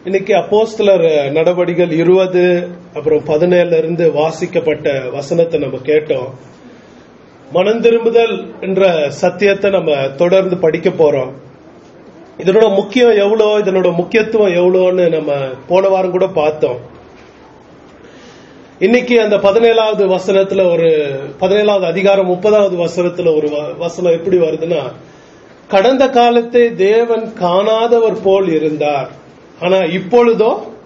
இன்னைக்கு அப்போஸ்தலர் நடவடிகள் இருபது அப்புறம் பதினேழுல இருந்து வாசிக்கப்பட்ட வசனத்தை நம்ம கேட்டோம் மனம் திரும்புதல் என்ற சத்தியத்தை நம்ம தொடர்ந்து படிக்க போறோம் இதனோட முக்கியம் எவ்வளோ இதனோட முக்கியத்துவம் எவ்வளோன்னு நம்ம போன வாரம் கூட பார்த்தோம் இன்னைக்கு அந்த பதினேழாவது வசனத்துல ஒரு பதினேழாவது அதிகாரம் முப்பதாவது வசனத்துல ஒரு வ- வசனம் எப்படி வருதுன்னா கடந்த காலத்தை தேவன் காணாதவர் போல் இருந்தார் ஆனா இப்பொழுதோ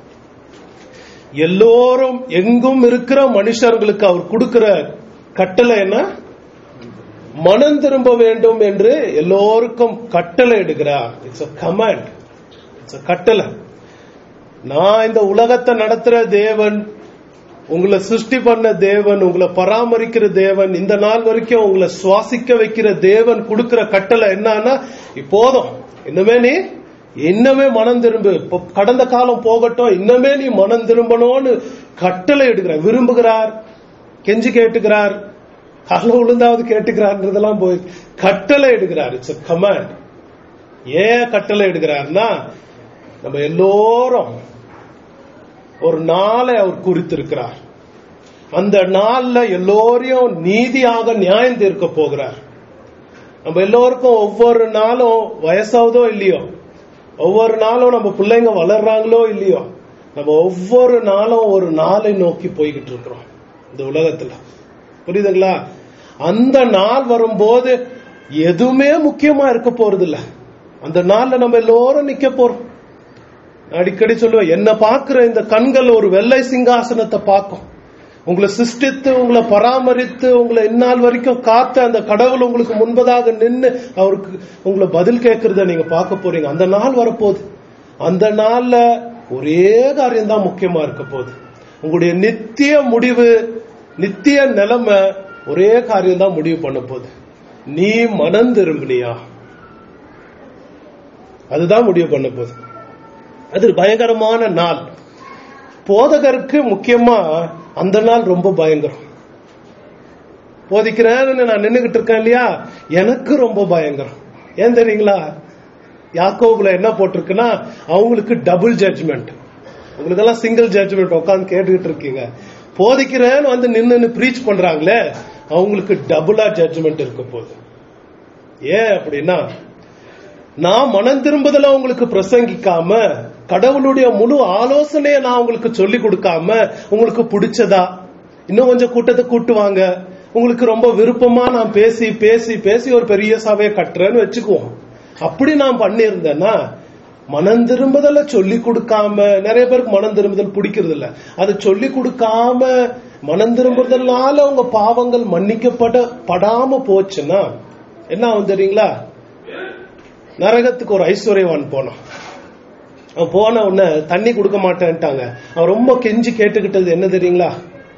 எல்லோரும் எங்கும் இருக்கிற மனுஷர்களுக்கு அவர் கொடுக்கிற கட்டளை என்ன மனம் திரும்ப வேண்டும் என்று எல்லோருக்கும் கட்டளை இடுகிறார் it's a command it's a கட்டளை நான் இந்த உலகத்தை நடத்துற தேவன் உங்களை சிருஷ்டி பண்ண தேவன் உங்களை பராமரிக்கிற தேவன் இந்த நாள் வரைக்கும் உங்களை சுவாசிக்க வைக்கிற தேவன் கொடுக்கிற கட்டளை என்னன்னா இப்போதும் இன்னுமே நீ இன்னமே மனம் திரும்பு இப்ப கடந்த காலம் போகட்டும் இன்னமே நீ மனம் திரும்பணும்னு கட்டளை எடுக்கிறார் விரும்புகிறார் கெஞ்சி கேட்டுக்கிறார் கால விழுந்தாவது கேட்டுக்கிறார்ன்றதெல்லாம் போய் கட்டளை எடுக்கிறார் இட்ஸ் a கமாண்ட் ஏன் கட்டளை எடுக்கிறார்னா நம்ம எல்லோரும் ஒரு நாளை அவர் குறித்திருக்கிறார் அந்த நாள்ல எல்லோரையும் நீதியாக நியாயம் தீர்க்க போகிறார் நம்ம எல்லோருக்கும் ஒவ்வொரு நாளும் வயசாவதோ இல்லையோ ஒவ்வொரு நாளும் நம்ம பிள்ளைங்க வளர்றாங்களோ இல்லையோ நம்ம ஒவ்வொரு நாளும் ஒரு நாளை நோக்கி போய்கிட்டு இருக்கிறோம் இந்த உலகத்துல புரியுதுங்களா அந்த நாள் வரும்போது எதுவுமே முக்கியமா இருக்க போறது இல்ல அந்த நாள்ல நம்ம எல்லோரும் நிக்க போறோம் நான் அடிக்கடி சொல்லுவேன் என்ன பார்க்கிற இந்த கண்கள் ஒரு வெள்ளை சிங்காசனத்தை பார்க்கும் உங்களை சிருஷ்டித்து உங்களை பராமரித்து உங்களை இந்நாள் வரைக்கும் காத்த அந்த கடவுள் உங்களுக்கு முன்பதாக நின்று அவருக்கு உங்களை பதில் கேட்கறத நீங்க பார்க்க போறீங்க அந்த நாள் வரப்போகுது அந்த நாள்ல ஒரே காரியம் தான் முக்கியமா இருக்க போகுது உங்களுடைய நித்திய முடிவு நித்திய நிலைமை ஒரே காரியம் தான் முடிவு பண்ண போகுது நீ மனம் திரும்பினியா அதுதான் முடிவு பண்ண போகுது அது பயங்கரமான நாள் போதகருக்கு முக்கியமா அந்த நாள் ரொம்ப பயங்கரம் போதிக்கிறேன்னு நான் நின்னுகிட்டு இருக்கேன் இல்லையா எனக்கு ரொம்ப பயங்கரம் ஏன் தெரியுங்களா யாக்கோபுல என்ன போட்டிருக்குன்னா அவங்களுக்கு டபுள் ஜட்ஜ்மெண்ட் உங்களுக்கெல்லாம் சிங்கிள் ஜட்ஜ்மெண்ட் உட்காந்து கேட்டுக்கிட்டு இருக்கீங்க போதிக்கிறேன்னு வந்து நின்னு ப்ரீச் பண்றாங்களே அவங்களுக்கு டபுளா ஜட்ஜ்மெண்ட் இருக்க போகுது ஏன் அப்படின்னா நான் மனம் திரும்புதல உங்களுக்கு பிரசங்கிக்காம கடவுளுடைய முழு ஆலோசனையை நான் உங்களுக்கு சொல்லி கொடுக்காம உங்களுக்கு பிடிச்சதா இன்னும் கொஞ்சம் கூட்டத்தை கூட்டுவாங்க உங்களுக்கு ரொம்ப விருப்பமா நான் பேசி பேசி பேசி ஒரு பெரிய சபையை கட்டுறேன்னு வச்சுக்குவோம் அப்படி நான் பண்ணியிருந்தேன்னா மனம் திரும்புதல சொல்லி கொடுக்காம நிறைய பேருக்கு மனம் திரும்புதல் பிடிக்கிறது இல்ல அதை சொல்லி கொடுக்காம மனம் திரும்புதல்னால உங்க பாவங்கள் மன்னிக்கப்பட படாம போச்சுன்னா என்ன ஆகும் தெரியுங்களா நரகத்துக்கு ஒரு ஐஸ்வர்யவான் போனான் அவன் போன உடனே தண்ணி கொடுக்க மாட்டேன்ட்டாங்க அவன் ரொம்ப கெஞ்சி கேட்டுக்கிட்டது என்ன தெரியுங்களா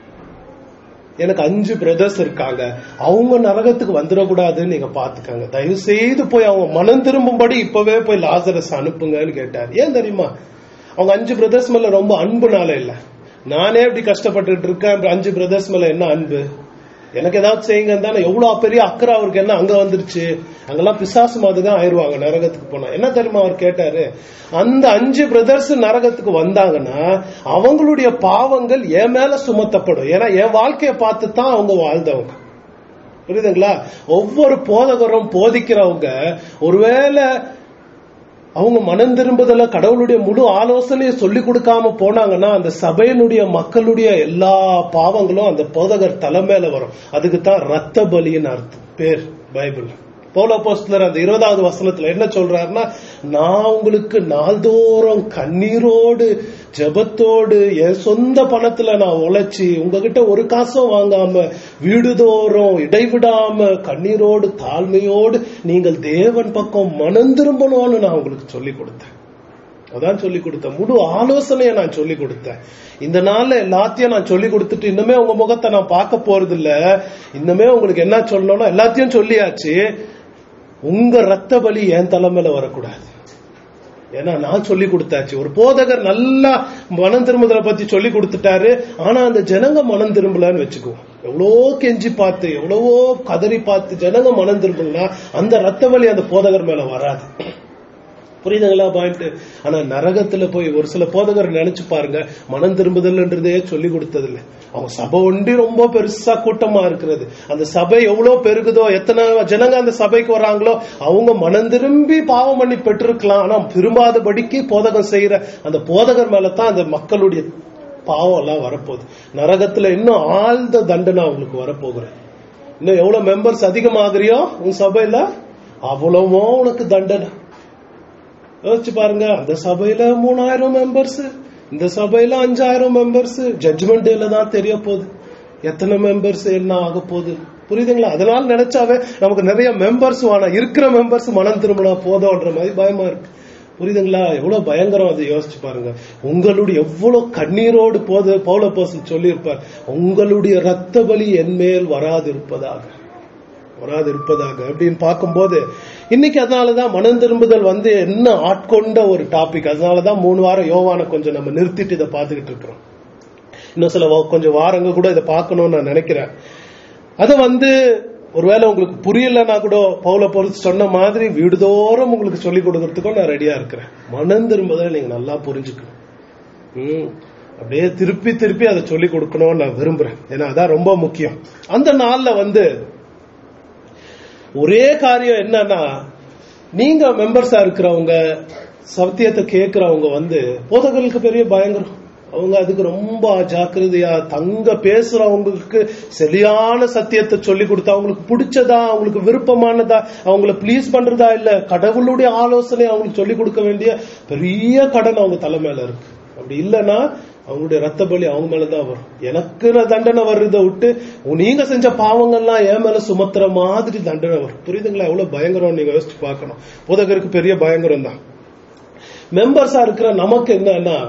எனக்கு அஞ்சு பிரதர்ஸ் இருக்காங்க அவங்க நரகத்துக்கு வந்துடக்கூடாதுன்னு நீங்க பாத்துக்கங்க தயவு செய்து போய் அவங்க மனம் திரும்பும்படி இப்பவே போய் லாசரஸ் அனுப்புங்கன்னு கேட்டார் ஏன் தெரியுமா அவங்க அஞ்சு பிரதர்ஸ் மேல ரொம்ப அன்புனால இல்ல நானே இப்படி கஷ்டப்பட்டுட்டு இருக்கேன் அப்புறம் அஞ்சு பிரதர்ஸ் மேல என்ன அன்பு எனக்கு ஏதாவது செய்யுங்க தானே எவ்வளவு பெரிய அக்கறை அவருக்கு என்ன அங்க வந்துருச்சு அங்கெல்லாம் பிசாசு மாதிரி தான் ஆயிருவாங்க நரகத்துக்கு போனா என்ன தெரியுமா அவர் கேட்டாரு அந்த அஞ்சு பிரதர்ஸ் நரகத்துக்கு வந்தாங்கன்னா அவங்களுடைய பாவங்கள் என் மேல சுமத்தப்படும் ஏன்னா என் வாழ்க்கையை பார்த்து தான் அவங்க வாழ்ந்தவங்க புரியுதுங்களா ஒவ்வொரு போதகரும் போதிக்கிறவங்க ஒருவேளை அவங்க மனம் திரும்புதல கடவுளுடைய முழு ஆலோசனையை சொல்லி கொடுக்காம போனாங்கன்னா அந்த சபையினுடைய மக்களுடைய எல்லா பாவங்களும் அந்த போதகர் தலைமையில வரும் அதுக்கு தான் ரத்த பலின்னு அர்த்தம் பேர் பைபிள் பௌல போஸ்டலர் அந்த இருபதாவது வசனத்துல என்ன சொல்றாருன்னா நான் உங்களுக்கு நாள்தோறும் கண்ணீரோடு ஜெபத்தோடு என் சொந்த பணத்துல நான் உழைச்சி உங்ககிட்ட ஒரு காசும் வாங்காம வீடுதோறும் இடைவிடாம கண்ணீரோடு தாழ்மையோடு நீங்கள் தேவன் பக்கம் மனம் திரும்பணும்னு நான் உங்களுக்கு சொல்லி கொடுத்தேன் அதான் சொல்லி கொடுத்தேன் முழு ஆலோசனையை நான் சொல்லி கொடுத்தேன் இந்த நாள்ல எல்லாத்தையும் நான் சொல்லி கொடுத்துட்டு இன்னுமே உங்க முகத்தை நான் பார்க்க போறது இல்ல இன்னுமே உங்களுக்கு என்ன சொல்லணும்னா எல்லாத்தையும் சொல்லியாச்சு உங்க ரத்த பலி என் தலைமையில வரக்கூடாது ஏன்னா நான் சொல்லி கொடுத்தாச்சு ஒரு போதகர் நல்லா மனம் திரும்புதலை பத்தி சொல்லி கொடுத்துட்டாரு ஆனா அந்த ஜனங்க மனம் திரும்பலன்னு வச்சுக்குவோம் எவ்வளோ கெஞ்சி பார்த்து எவ்வளவோ கதறி பார்த்து ஜனங்க மனம் திரும்பலனா அந்த ரத்த வலி அந்த போதகர் மேல வராது புரியுதுங்களா பாயிண்ட் ஆனா நரகத்துல போய் ஒரு சில போதகர் நினைச்சு பாருங்க மனம் திரும்புதல்ன்றதே சொல்லி கொடுத்தது இல்ல அவங்க சபை ஒண்டி ரொம்ப பெருசா கூட்டமா இருக்கிறது அந்த சபை எவ்வளவு பெருகுதோ எத்தனை ஜனங்க அந்த சபைக்கு வராங்களோ அவங்க மனம் திரும்பி பாவம் பண்ணி பெற்றிருக்கலாம் ஆனா திரும்பாதபடிக்கு போதகம் செய்யற அந்த போதகர் மேலதான் அந்த மக்களுடைய பாவம் எல்லாம் வரப்போகுது நரகத்துல இன்னும் ஆழ்ந்த தண்டனை அவங்களுக்கு வரப்போகுது இன்னும் எவ்வளவு மெம்பர்ஸ் அதிகமாகறியோ உன் சபையில அவ்வளவோ உனக்கு தண்டனை யோசிச்சு பாருங்க அந்த சபையில மூணாயிரம் மெம்பர்ஸ் இந்த சபையில அஞ்சாயிரம் மெம்பர்ஸ் ஜட்ஜ்மெண்ட் டேல தான் தெரிய போகுது எத்தனை மெம்பர்ஸ் என்ன ஆக போகுது புரியுதுங்களா அதனால நினைச்சாவே நமக்கு நிறைய மெம்பர்ஸ் வேணாம் இருக்கிற மெம்பர்ஸ் மனம் திரும்பினா போதும்ன்ற மாதிரி பயமா இருக்கு புரியுதுங்களா எவ்வளவு பயங்கரம் அதை யோசிச்சு பாருங்க உங்களுடைய எவ்வளவு கண்ணீரோடு போது பௌல போசல் சொல்லியிருப்பார் உங்களுடைய ரத்த பலி என்மேல் வராது இருப்பதாக வராது இருப்பதாக அப்படின்னு பார்க்கும்போது இன்னைக்கு அதனாலதான் மனம் திரும்புதல் வந்து என்ன ஆட்கொண்ட ஒரு டாபிக் அதனாலதான் மூணு வாரம் யோவான கொஞ்சம் நம்ம நிறுத்திட்டு இதை பார்த்துக்கிட்டு இருக்கிறோம் இன்னும் சில வா- கொஞ்சம் வாரங்க கூட இதை பார்க்கணும்னு நான் நினைக்கிறேன் அதை வந்து ஒருவேளை உங்களுக்கு புரியலன்னா கூட பவுல பொறுத்து சொன்ன மாதிரி வீடுதோறும் உங்களுக்கு சொல்லிக் கொடுக்கறதுக்கும் நான் ரெடியா இருக்கிறேன் மனம் திரும்புதல் நீங்க நல்லா புரிஞ்சுக்கணும் ம். அப்படியே திருப்பி திருப்பி அதை சொல்லி கொடுக்கணும்னு நான் விரும்புறேன் ஏன்னா அதான் ரொம்ப முக்கியம் அந்த நாள்ல வந்து ஒரே காரியம் என்னன்னா நீங்க மெம்பர்ஸா இருக்கிறவங்க சத்தியத்தை கேட்கிறவங்க வந்து போதகர்களுக்கு பெரிய பயங்கரம் அவங்க அதுக்கு ரொம்ப ஜாக்கிரதையா தங்க பேசுறவங்களுக்கு சரியான சத்தியத்தை சொல்லி கொடுத்தா அவங்களுக்கு பிடிச்சதா அவங்களுக்கு விருப்பமானதா அவங்கள ப்ளீஸ் பண்றதா இல்ல கடவுளுடைய ஆலோசனை அவங்களுக்கு சொல்லி கொடுக்க வேண்டிய பெரிய கடன் அவங்க தலை மேல இருக்கு அப்படி இல்லைன்னா அவங்களுடைய ரத்த பலி அவங்க மேலதான் வரும் எனக்கு நான் தண்டனை வர்றதை விட்டு நீங்க செஞ்ச பாவங்கள்லாம் என் மேல சுமத்துற மாதிரி தண்டனை வரும் புரியுதுங்களா எவ்வளவு பயங்கரம் நீங்க யோசிச்சு பார்க்கணும் புதகருக்கு பெரிய பயங்கரம் தான் மெம்பர்ஸா இருக்கிற நமக்கு என்னன்னா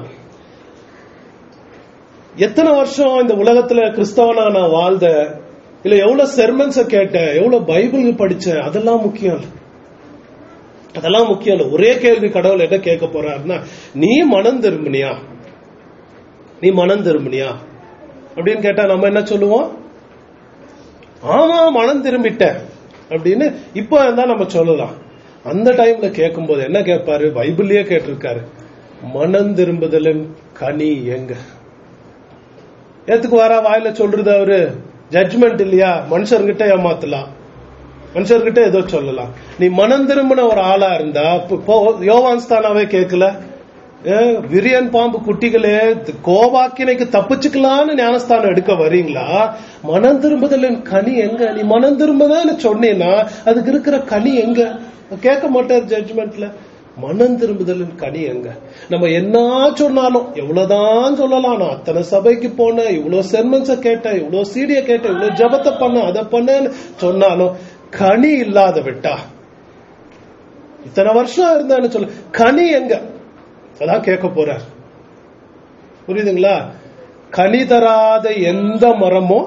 எத்தனை வருஷம் இந்த உலகத்துல கிறிஸ்தவனா நான் வாழ்ந்த இல்ல எவ்வளவு செர்மன்ஸ கேட்டேன் எவ்வளவு பைபிள் படிச்சேன் அதெல்லாம் முக்கியம் இல்ல அதெல்லாம் முக்கியம் இல்ல ஒரே கேள்வி கடவுள் என்ன கேட்க போறாருன்னா நீ மனம் திரும்பினியா நீ மனம் திரும்பினியா அப்படின்னு கேட்டா நம்ம என்ன சொல்லுவோம் ஆமா மனம் திரும்பிட்டேன் அப்படின்னு இப்போ தான் நம்ம சொல்லலாம் அந்த டைம்ல கேட்கும்போது என்ன கேட்பாரு பைபிள்லயே கேட்டிருக்காரு மனம் திரும்புதலின் கனி எங்க ஏத்துக்கு வரா வாயில சொல்றது அவரு ஜட்ஜ்மெண்ட் இல்லையா மனுஷர்கிட்ட ஏமாத்தலாம் மனுஷர்கிட்ட ஏதோ சொல்லலாம் நீ மனம் திரும்பின ஒரு ஆளா இருந்தா இப்ப- இப்போ யோவான் ஸ்தானாவே கேட்கல ஏ, விரியன் பாம்பு குட்டிகளே கோபாக்கினைக்கு தப்பிச்சுக்கலான்னு ஞானஸ்தானம் எடுக்க வரீங்களா மனம் திரும்புதலின் கனி எங்க நீ மனம் திரும்புதன்னு சொன்னீன்னா அதுக்கு இருக்கிற கனி எங்க கேட்க மாட்டார் ஜட்ஜ்மெண்ட்ல மனம் திரும்புதலின் கனி எங்க நம்ம என்ன சொன்னாலும் எவ்வளவுதான் சொல்லலாம் நான் அத்தனை சபைக்கு போனேன் இவ்வளவு செர்மன்ஸ கேட்டேன் இவ்வளவு சீடிய கேட்டேன் இவ்வளவு ஜபத்தை பண்ண அதை பண்ணேன்னு சொன்னாலும் கனி இல்லாத விட்டா இத்தனை வருஷம் இருந்தேன்னு சொல்ல கனி எங்க அதான் கேட்க போறார் புரியுதுங்களா கனி தராத எந்த மரமும்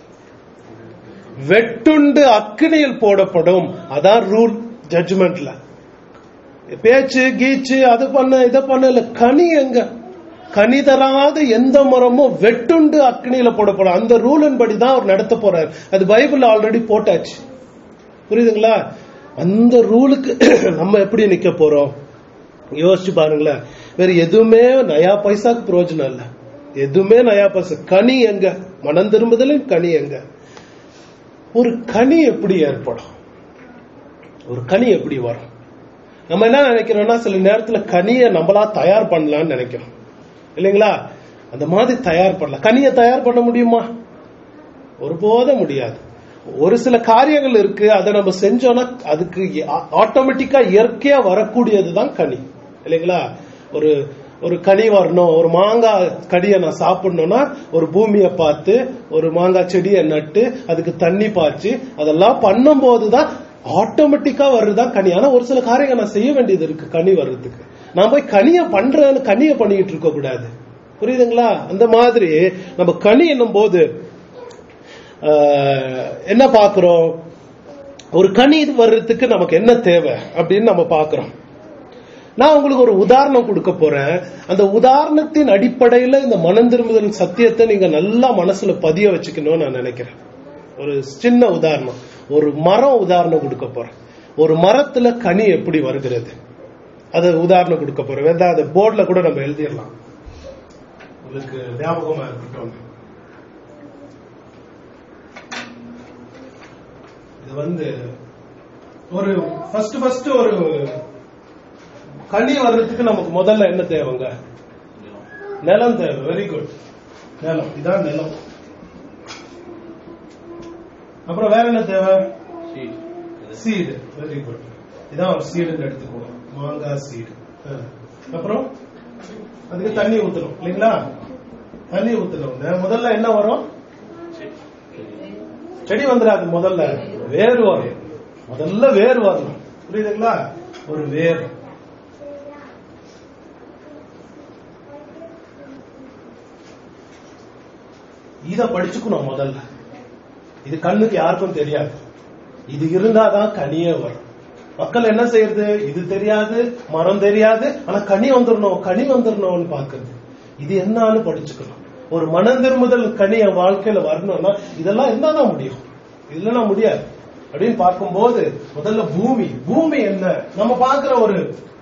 வெட்டுண்டு அக்கினியில் போடப்படும் அதான் ரூல் ஜட்ஜ்மெண்ட்ல பேச்சு கீச்சு அது பண்ண இதை பண்ண இல்ல கனி எங்க கனி தராத எந்த மரமும் வெட்டுண்டு அக்னியில போடப்படும் அந்த ரூலின் படி தான் அவர் நடத்த போறாரு அது பைபிள் ஆல்ரெடி போட்டாச்சு புரியுதுங்களா அந்த ரூலுக்கு நம்ம எப்படி நிக்க போறோம் யோசிச்சு பாருங்களேன் வேற எதுவுமே நயா பைசாக்கு பிரயோஜனம் இல்ல எதுவுமே நயா பைசா கனி எங்க மனம் திரும்புதலும் கனி எங்க ஒரு கனி எப்படி ஏற்படும் ஒரு கனி எப்படி வரும் நம்ம என்ன நினைக்கிறோம்னா சில நேரத்துல கனியை நம்மளா தயார் பண்ணலாம்னு நினைக்கிறோம் இல்லைங்களா அந்த மாதிரி தயார் பண்ணலாம் கனியை தயார் பண்ண முடியுமா ஒருபோதும் முடியாது ஒரு சில காரியங்கள் இருக்கு அதை நம்ம செஞ்சோம்னா அதுக்கு ஆட்டோமேட்டிக்கா இயற்கையா வரக்கூடியதுதான் கனி இல்லைங்களா ஒரு ஒரு கனி வரணும் ஒரு மாங்காய் கனியை நான் சாப்பிடணும்னா ஒரு பூமியை பார்த்து ஒரு மாங்காய் செடியை நட்டு அதுக்கு தண்ணி பாய்ச்சி அதெல்லாம் பண்ணும்போதுதான் ஆட்டோமேட்டிக்கா வர்றதுதான் கனி ஆனா ஒரு சில காரியங்கள் நான் செய்ய வேண்டியது இருக்கு கனி வர்றதுக்கு நான் போய் கனிய பண்றேன்னு கனிய பண்ணிட்டு இருக்க கூடாது புரியுதுங்களா அந்த மாதிரி நம்ம கனி என்னும் போது ஆஹ், என்ன பாக்குறோம் ஒரு கனி வர்றதுக்கு நமக்கு என்ன தேவை அப்படின்னு நம்ம பாக்குறோம் நான் உங்களுக்கு ஒரு உதாரணம் கொடுக்க போறேன் அந்த உதாரணத்தின் அடிப்படையில இந்த மனம் திரும்புதல் சத்தியத்தை நீங்க நல்லா மனசுல பதிய வச்சுக்கணும்னு நான் நினைக்கிறேன் ஒரு சின்ன உதாரணம் ஒரு மரம் உதாரணம் கொடுக்க போறேன் ஒரு மரத்துல கனி எப்படி வருகிறது அது உதாரணம் கொடுக்க போறேன் வேதா அதை போர்ட்ல கூட நம்ம எழுதிடலாம் உங்களுக்கு ஞாபகமா இருக்கட்டும் இது வந்து ஒரு ஃபர்ஸ்ட் ஃபர்ஸ்ட் ஒரு கனி வர்றதுக்கு நமக்கு முதல்ல என்ன தேவைங்க நிலம் தேவை வெரி குட் நிலம் இதான் நிலம் அப்புறம் வேற என்ன தேவை சீடு வெரி குட் இதான் ஒரு சீடுன்னு எடுத்துக்குவோம் மாங்காய் சீடு அப்புறம் அதுக்கு தண்ணி ஊத்தணும் இல்லைங்களா தண்ணி ஊத்தணும் நே- முதல்ல என்ன வரும் செடி வந்துடாது முதல்ல வேர் வரும் முதல்ல வேர் வரணும் புரியுதுங்களா ஒரு வேர் இத படிச்சுக்கணும் முதல்ல இது கண்ணுக்கு யாருக்கும் தெரியாது இது இருந்தாதான் கனியே வரும் மக்கள் என்ன செய்யறது இது தெரியாது மரம் தெரியாது ஆனா கனி வந்துடணும் கனி வந்துடணும்னு பாக்குறது இது என்னன்னு படிச்சுக்கணும் ஒரு மனம் திரும்புதல் கனி என் வாழ்க்கையில வரணும்னா இதெல்லாம் இருந்தாதான் முடியும் இல்லைன்னா முடியாது அப்படின்னு பார்க்கும்போது முதல்ல பூமி பூமி என்ன நம்ம பார்க்கிற ஒரு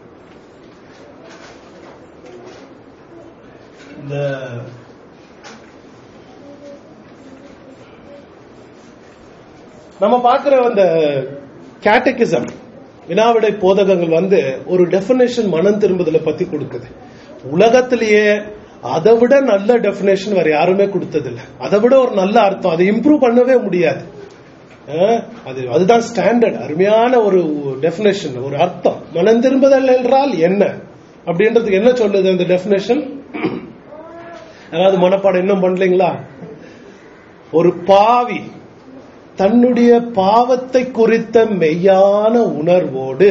இந்த நம்ம பார்க்கிற அந்த கேட்டகிசம் வினாவிடை போதகங்கள் வந்து ஒரு டெபினேஷன் மனம் திரும்புதலை பத்தி கொடுக்குது உலகத்திலேயே அதை விட நல்ல டெபினேஷன் வேற யாருமே கொடுத்ததில்ல அதை விட ஒரு நல்ல அர்த்தம் அதை இம்ப்ரூவ் பண்ணவே முடியாது அஹ், அது அதுதான் ஸ்டாண்டர்ட் அருமையான ஒரு டெபினேஷன் ஒரு அர்த்தம் மனம் திரும்புதல் என்றால் என்ன அப்படின்றதுக்கு என்ன சொல்லுது அந்த டெபினேஷன் அதாவது மனப்பாடம் இன்னும் பண்ணலீங்களா ஒரு பாவி தன்னுடைய பாவத்தை குறித்த மெய்யான உணர்வோடு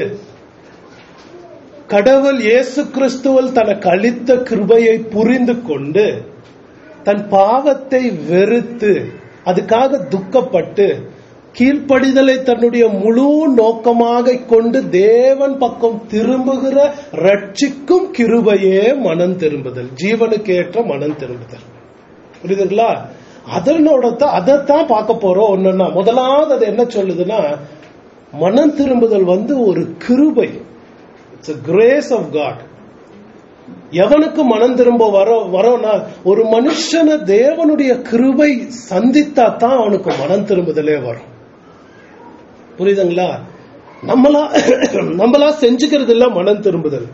கடவுள் இயேசு கிறிஸ்துவில் தனக்கு அளித்த கிருபையை புரிந்து கொண்டு தன் பாவத்தை வெறுத்து அதுக்காக துக்கப்பட்டு கீழ்ப்படிதலை தன்னுடைய முழு நோக்கமாக கொண்டு தேவன் பக்கம் திரும்புகிற ரட்சிக்கும் கிருபையே மனம் திரும்புதல் ஜீவனுக்கு ஏற்ற மனம் திரும்புதல் புரியுதுங்களா அதனோட தான் அதைத்தான் பார்க்க போறோம் ஒண்ணுன்னா முதலாவது அது என்ன சொல்லுதுன்னா மனம் திரும்புதல் வந்து ஒரு கிருபை இட்ஸ் கிரேஸ் ஆஃப் காட் எவனுக்கு மனம் திரும்ப வர வரோம்னா ஒரு மனுஷனை தேவனுடைய கிருபை சந்தித்தா தான் அவனுக்கு மனம் திரும்புதலே வரும் புரியுதுங்களா நம்மளா நம்மளா செஞ்சுக்கிறது இல்ல மனம் திரும்புதல்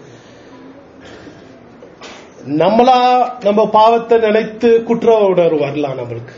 நம்மளா நம்ம பாவத்தை நினைத்து குற்ற உணர்வு வரலாம் நம்மளுக்கு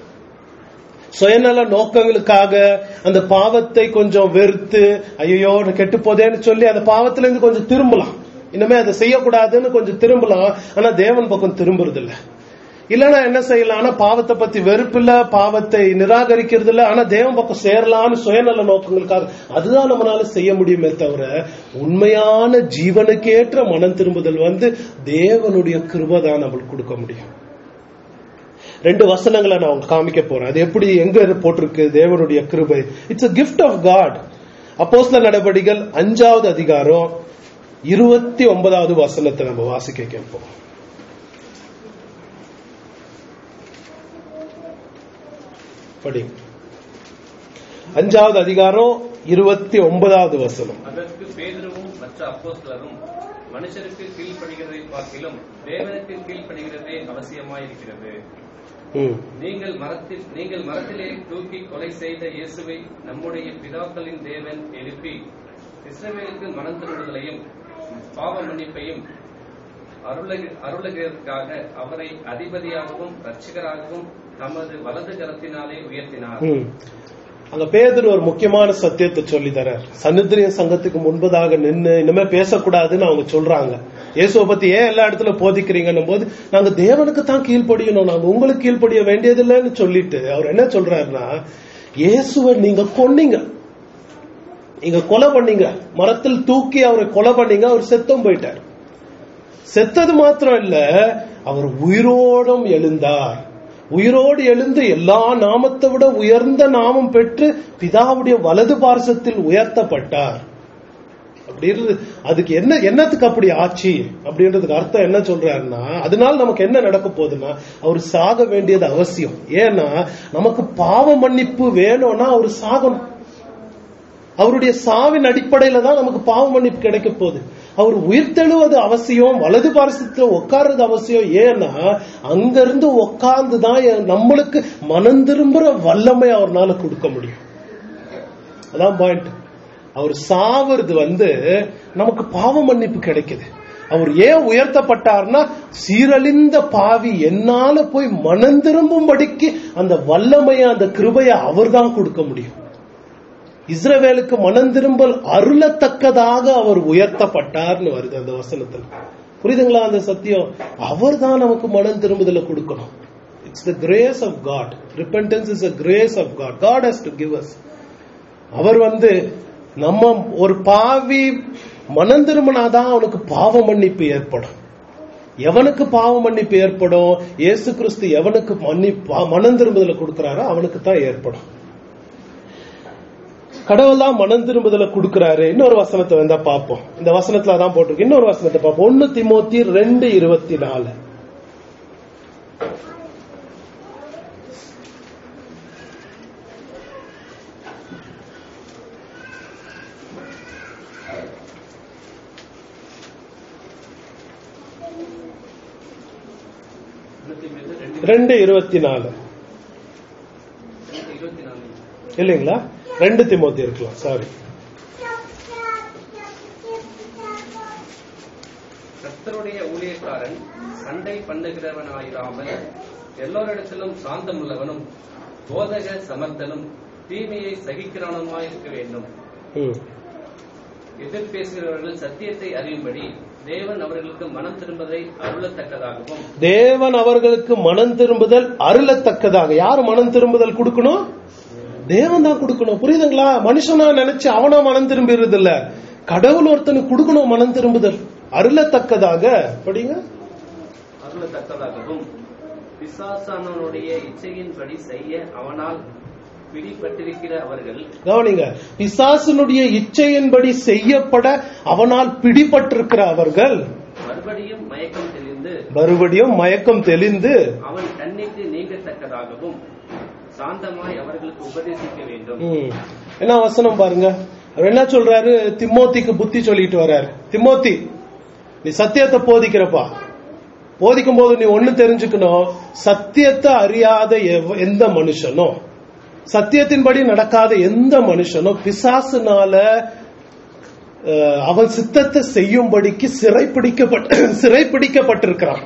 சுயநல நோக்கங்களுக்காக அந்த பாவத்தை கொஞ்சம் வெறுத்து ஐயோ கெட்டு போதேன்னு சொல்லி அந்த பாவத்துல இருந்து கொஞ்சம் திரும்பலாம் இனிமே அதை செய்யக்கூடாதுன்னு கொஞ்சம் திரும்பலாம் ஆனா தேவன் பக்கம் திரும்புறது இல்ல இல்லைன்னா என்ன செய்யலாம் ஆனா பாவத்தை பத்தி வெறுப்பு இல்ல பாவத்தை நிராகரிக்கிறது இல்ல ஆனா தேவன் பக்கம் சேரலாம்னு சுயநல நோக்கங்களுக்காக அதுதான் நம்மளால செய்ய முடியுமே தவிர உண்மையான ஜீவனுக்கேற்ற மனம் திரும்புதல் வந்து தேவனுடைய கிருபை தான் நம்மளுக்கு கொடுக்க முடியும் ரெண்டு வசனங்களை நான் உங்களுக்கு காமிக்க போறேன் அது எப்படி எங்க இது போட்டிருக்கு தேவனுடைய கிருபை it's a gift of God அப்போஸ்தல நடபடிகள் அஞ்சாவது அதிகாரம் இருபத்தி ஒன்பதாவது வசனத்தை நம்ம வாசிக்க கேட்போம் படி அஞ்சாவது அதிகாரம் இருபத்தி ஒன்பதாவது வசனம் அதற்கு பேதுருவும் மற்ற அப்போஸ்தலரும் மனுஷருக்கு கீழ்ப்படுகிறதை பார்க்கிலும் தேவனுக்கு கீழ்ப்படுகிறதே அவசியமாயிருக்கிறது ம். நீங்கள் மரத்தில் நீங்கள் மரத்திலே தூக்கி கொலை செய்த இயேசுவை நம்முடைய பிதாக்களின் தேவன் எழுப்பி இஸ்ரவேலுக்கு மனம் திருடுதலையும் பாவ மன்னிப்பையும் அருள- அருளுகிறதற்காக அவரை அதிபதியாகவும் ரட்சிகராகவும் தமது வலது கரத்தினாலே உயர்த்தினார் ம். அங்க பேதர் ஒரு முக்கியமான சத்தியத்தை சொல்லி தரார் சன்னிதிரிய சங்கத்துக்கு முன்பதாக நின்னு இனிமே பேசக்கூடாதுன்னு அவங்க சொல்றாங்க இயேசுவை பத்தி ஏன் எல்லா இடத்துல போதிக்கிறீங்கன்னும் போது நாங்க தேவனுக்கு தான் கீழ்ப்படியணும் நாங்க உங்களுக்கு கீழ்ப்படிய வேண்டியதில்லைன்னு சொல்லிட்டு அவர் என்ன சொல்றாருன்னா இயேசுவை நீங்க கொன்னீங்க நீங்க கொலை பண்ணீங்க மரத்தில் தூக்கி அவரை கொலை பண்ணீங்க அவர் செத்தும் போயிட்டார் செத்தது மாத்திரம் இல்ல அவர் உயிரோடும் எழுந்தார் உயிரோடு எழுந்து எல்லா நாமத்தை விட உயர்ந்த நாமம் பெற்று பிதாவுடைய வலது பார்சத்தில் உயர்த்தப்பட்டார் அப்படின்றது அதுக்கு என்ன என்னத்துக்கு அப்படி ஆச்சு அப்படின்றதுக்கு அர்த்தம் என்ன சொல்றாருன்னா அதனால நமக்கு என்ன நடக்க போகுதுன்னா அவர் சாக வேண்டியது அவசியம் ஏன்னா நமக்கு பாவ மன்னிப்பு வேணும்னா அவர் சாகணும் அவருடைய சாவின் அடிப்படையில தான் நமக்கு பாவ மன்னிப்பு கிடைக்க போகுது அவர் உயிர்த்தெழுவது அவசியம் வலது பாரசத்துல உட்கார்றது அவசியம் ஏன்னா அங்கிருந்து உட்கார்ந்து தான் நம்மளுக்கு மனம் திரும்புற வல்லமை அவர்னால கொடுக்க முடியும் அதான் பாயிண்ட் அவர் சாவுறது வந்து நமக்கு பாவ மன்னிப்பு கிடைக்குது அவர் ஏன் உயர்த்தப்பட்டார்னா சீரழிந்த பாவி என்னால போய் மனம் திரும்பும்படிக்கு அந்த வல்லமைய அந்த கிருபைய அவர் தான் கொடுக்க முடியும் இஸ்ரவேலுக்கு மனம் திரும்பல் அருளத்தக்கதாக அவர் உயர்த்தப்பட்டார்னு வருது அந்த வசனத்துல புரியுதுங்களா அந்த சத்தியம் அவர் தான் நமக்கு மனம் திரும்புதல கொடுக்கணும் it's the grace of God repentance is a grace of God God has to give us அவர் வந்து நம்ம ஒரு பாவி மனம் திரும்பினாதான் அவனுக்கு பாவ மன்னிப்பு ஏற்படும் எவனுக்கு பாவ மன்னிப்பு ஏற்படும் இயேசு கிறிஸ்து எவனுக்கு மன்னிப்பு மனம் திரும்புதல கொடுக்கிறாரோ அவனுக்கு தான் ஏற்படும் கடவுள் தான் மனம் திரும்புதல கொடுக்கிறாரு இன்னொரு வசனத்தை வந்தா பார்ப்போம் இந்த வசனத்துல தான் போட்டிருக்கு இன்னொரு வசனத்தை பார்ப்போம் ஒன்னு திமோத்தி ரெண்டு இருபத்தி நாலு இருபத்தி மீது ரெண்டு ரெண்டு இருபத்தி நாலு இருபத்தி நாலு இல்லைங்களா ரெண்டு திமோத்தி இருக்கலாம் சாரி கர்த்தருடைய ஊழியக்காரன் சண்டை பண்ணுகிறவனாயிராமல் எல்லோரிடத்திலும் சாந்தமுள்ளவனும் போதக சமர்த்தனும் தீமையை சகிக்கிறவனுமாயிருக்க வேண்டும் ம் எதிர்பேசுகிறவர்கள் சத்தியத்தை அறியும்படி தேவன் அவர்களுக்கு மனம் திரும்பதை அருளத்தக்கதாகவும் தேவன் அவர்களுக்கு மனம் திரும்புதல் அருளத்தக்கதாக யார் மனம் திரும்புதல் கொடுக்கணும் தேவன் தான் கொடுக்கணும் புரியுதுங்களா மனுஷனா நினைச்சு அவனா மனம் திரும்பிடுறது இல்ல கடவுள் ஒருத்தனுக்கு கொடுக்கணும் மனம் திரும்புதல் அருளத்தக்கதாக படிங்க அருளத்தக்கதாகவும் பிசாசானவனுடைய இச்சையின்படி செய்ய அவனால் பிடிபட்டிருக்கிற அவர்கள் கவனிங்க பிசாசனுடைய இச்சையின்படி செய்யப்பட அவனால் பிடிபட்டிருக்கிற அவர்கள் மறுபடியும் மயக்கம் தெளிந்து மறுபடியும் மயக்கம் தெளிந்து அவன் கண்ணிக்கு நீங்கத்தக்கதாகவும் சாந்தமாய் அவர்களுக்கு உபதேசிக்க வேண்டும் ம். என்ன வசனம் பாருங்க அவர் என்ன சொல்றாரு திமோத்திக்கு புத்தி சொல்லிட்டு வர்றாரு திமோத்தி நீ சத்தியத்தை போதிக்கிறப்பா போதிக்கும் போது நீ ஒண்ணு தெரிஞ்சுக்கணும் சத்தியத்தை அறியாத எவ- எந்த மனுஷனும் சத்தியத்தின்படி நடக்காத எந்த மனுஷனும் பிசாசுனால அஹ், அவன் சித்தத்தை செய்யும்படிக்கு சிறைப்பிடிக்கப்பட்ட சிறைப்பிடிக்கப்பட்டிருக்கிறான்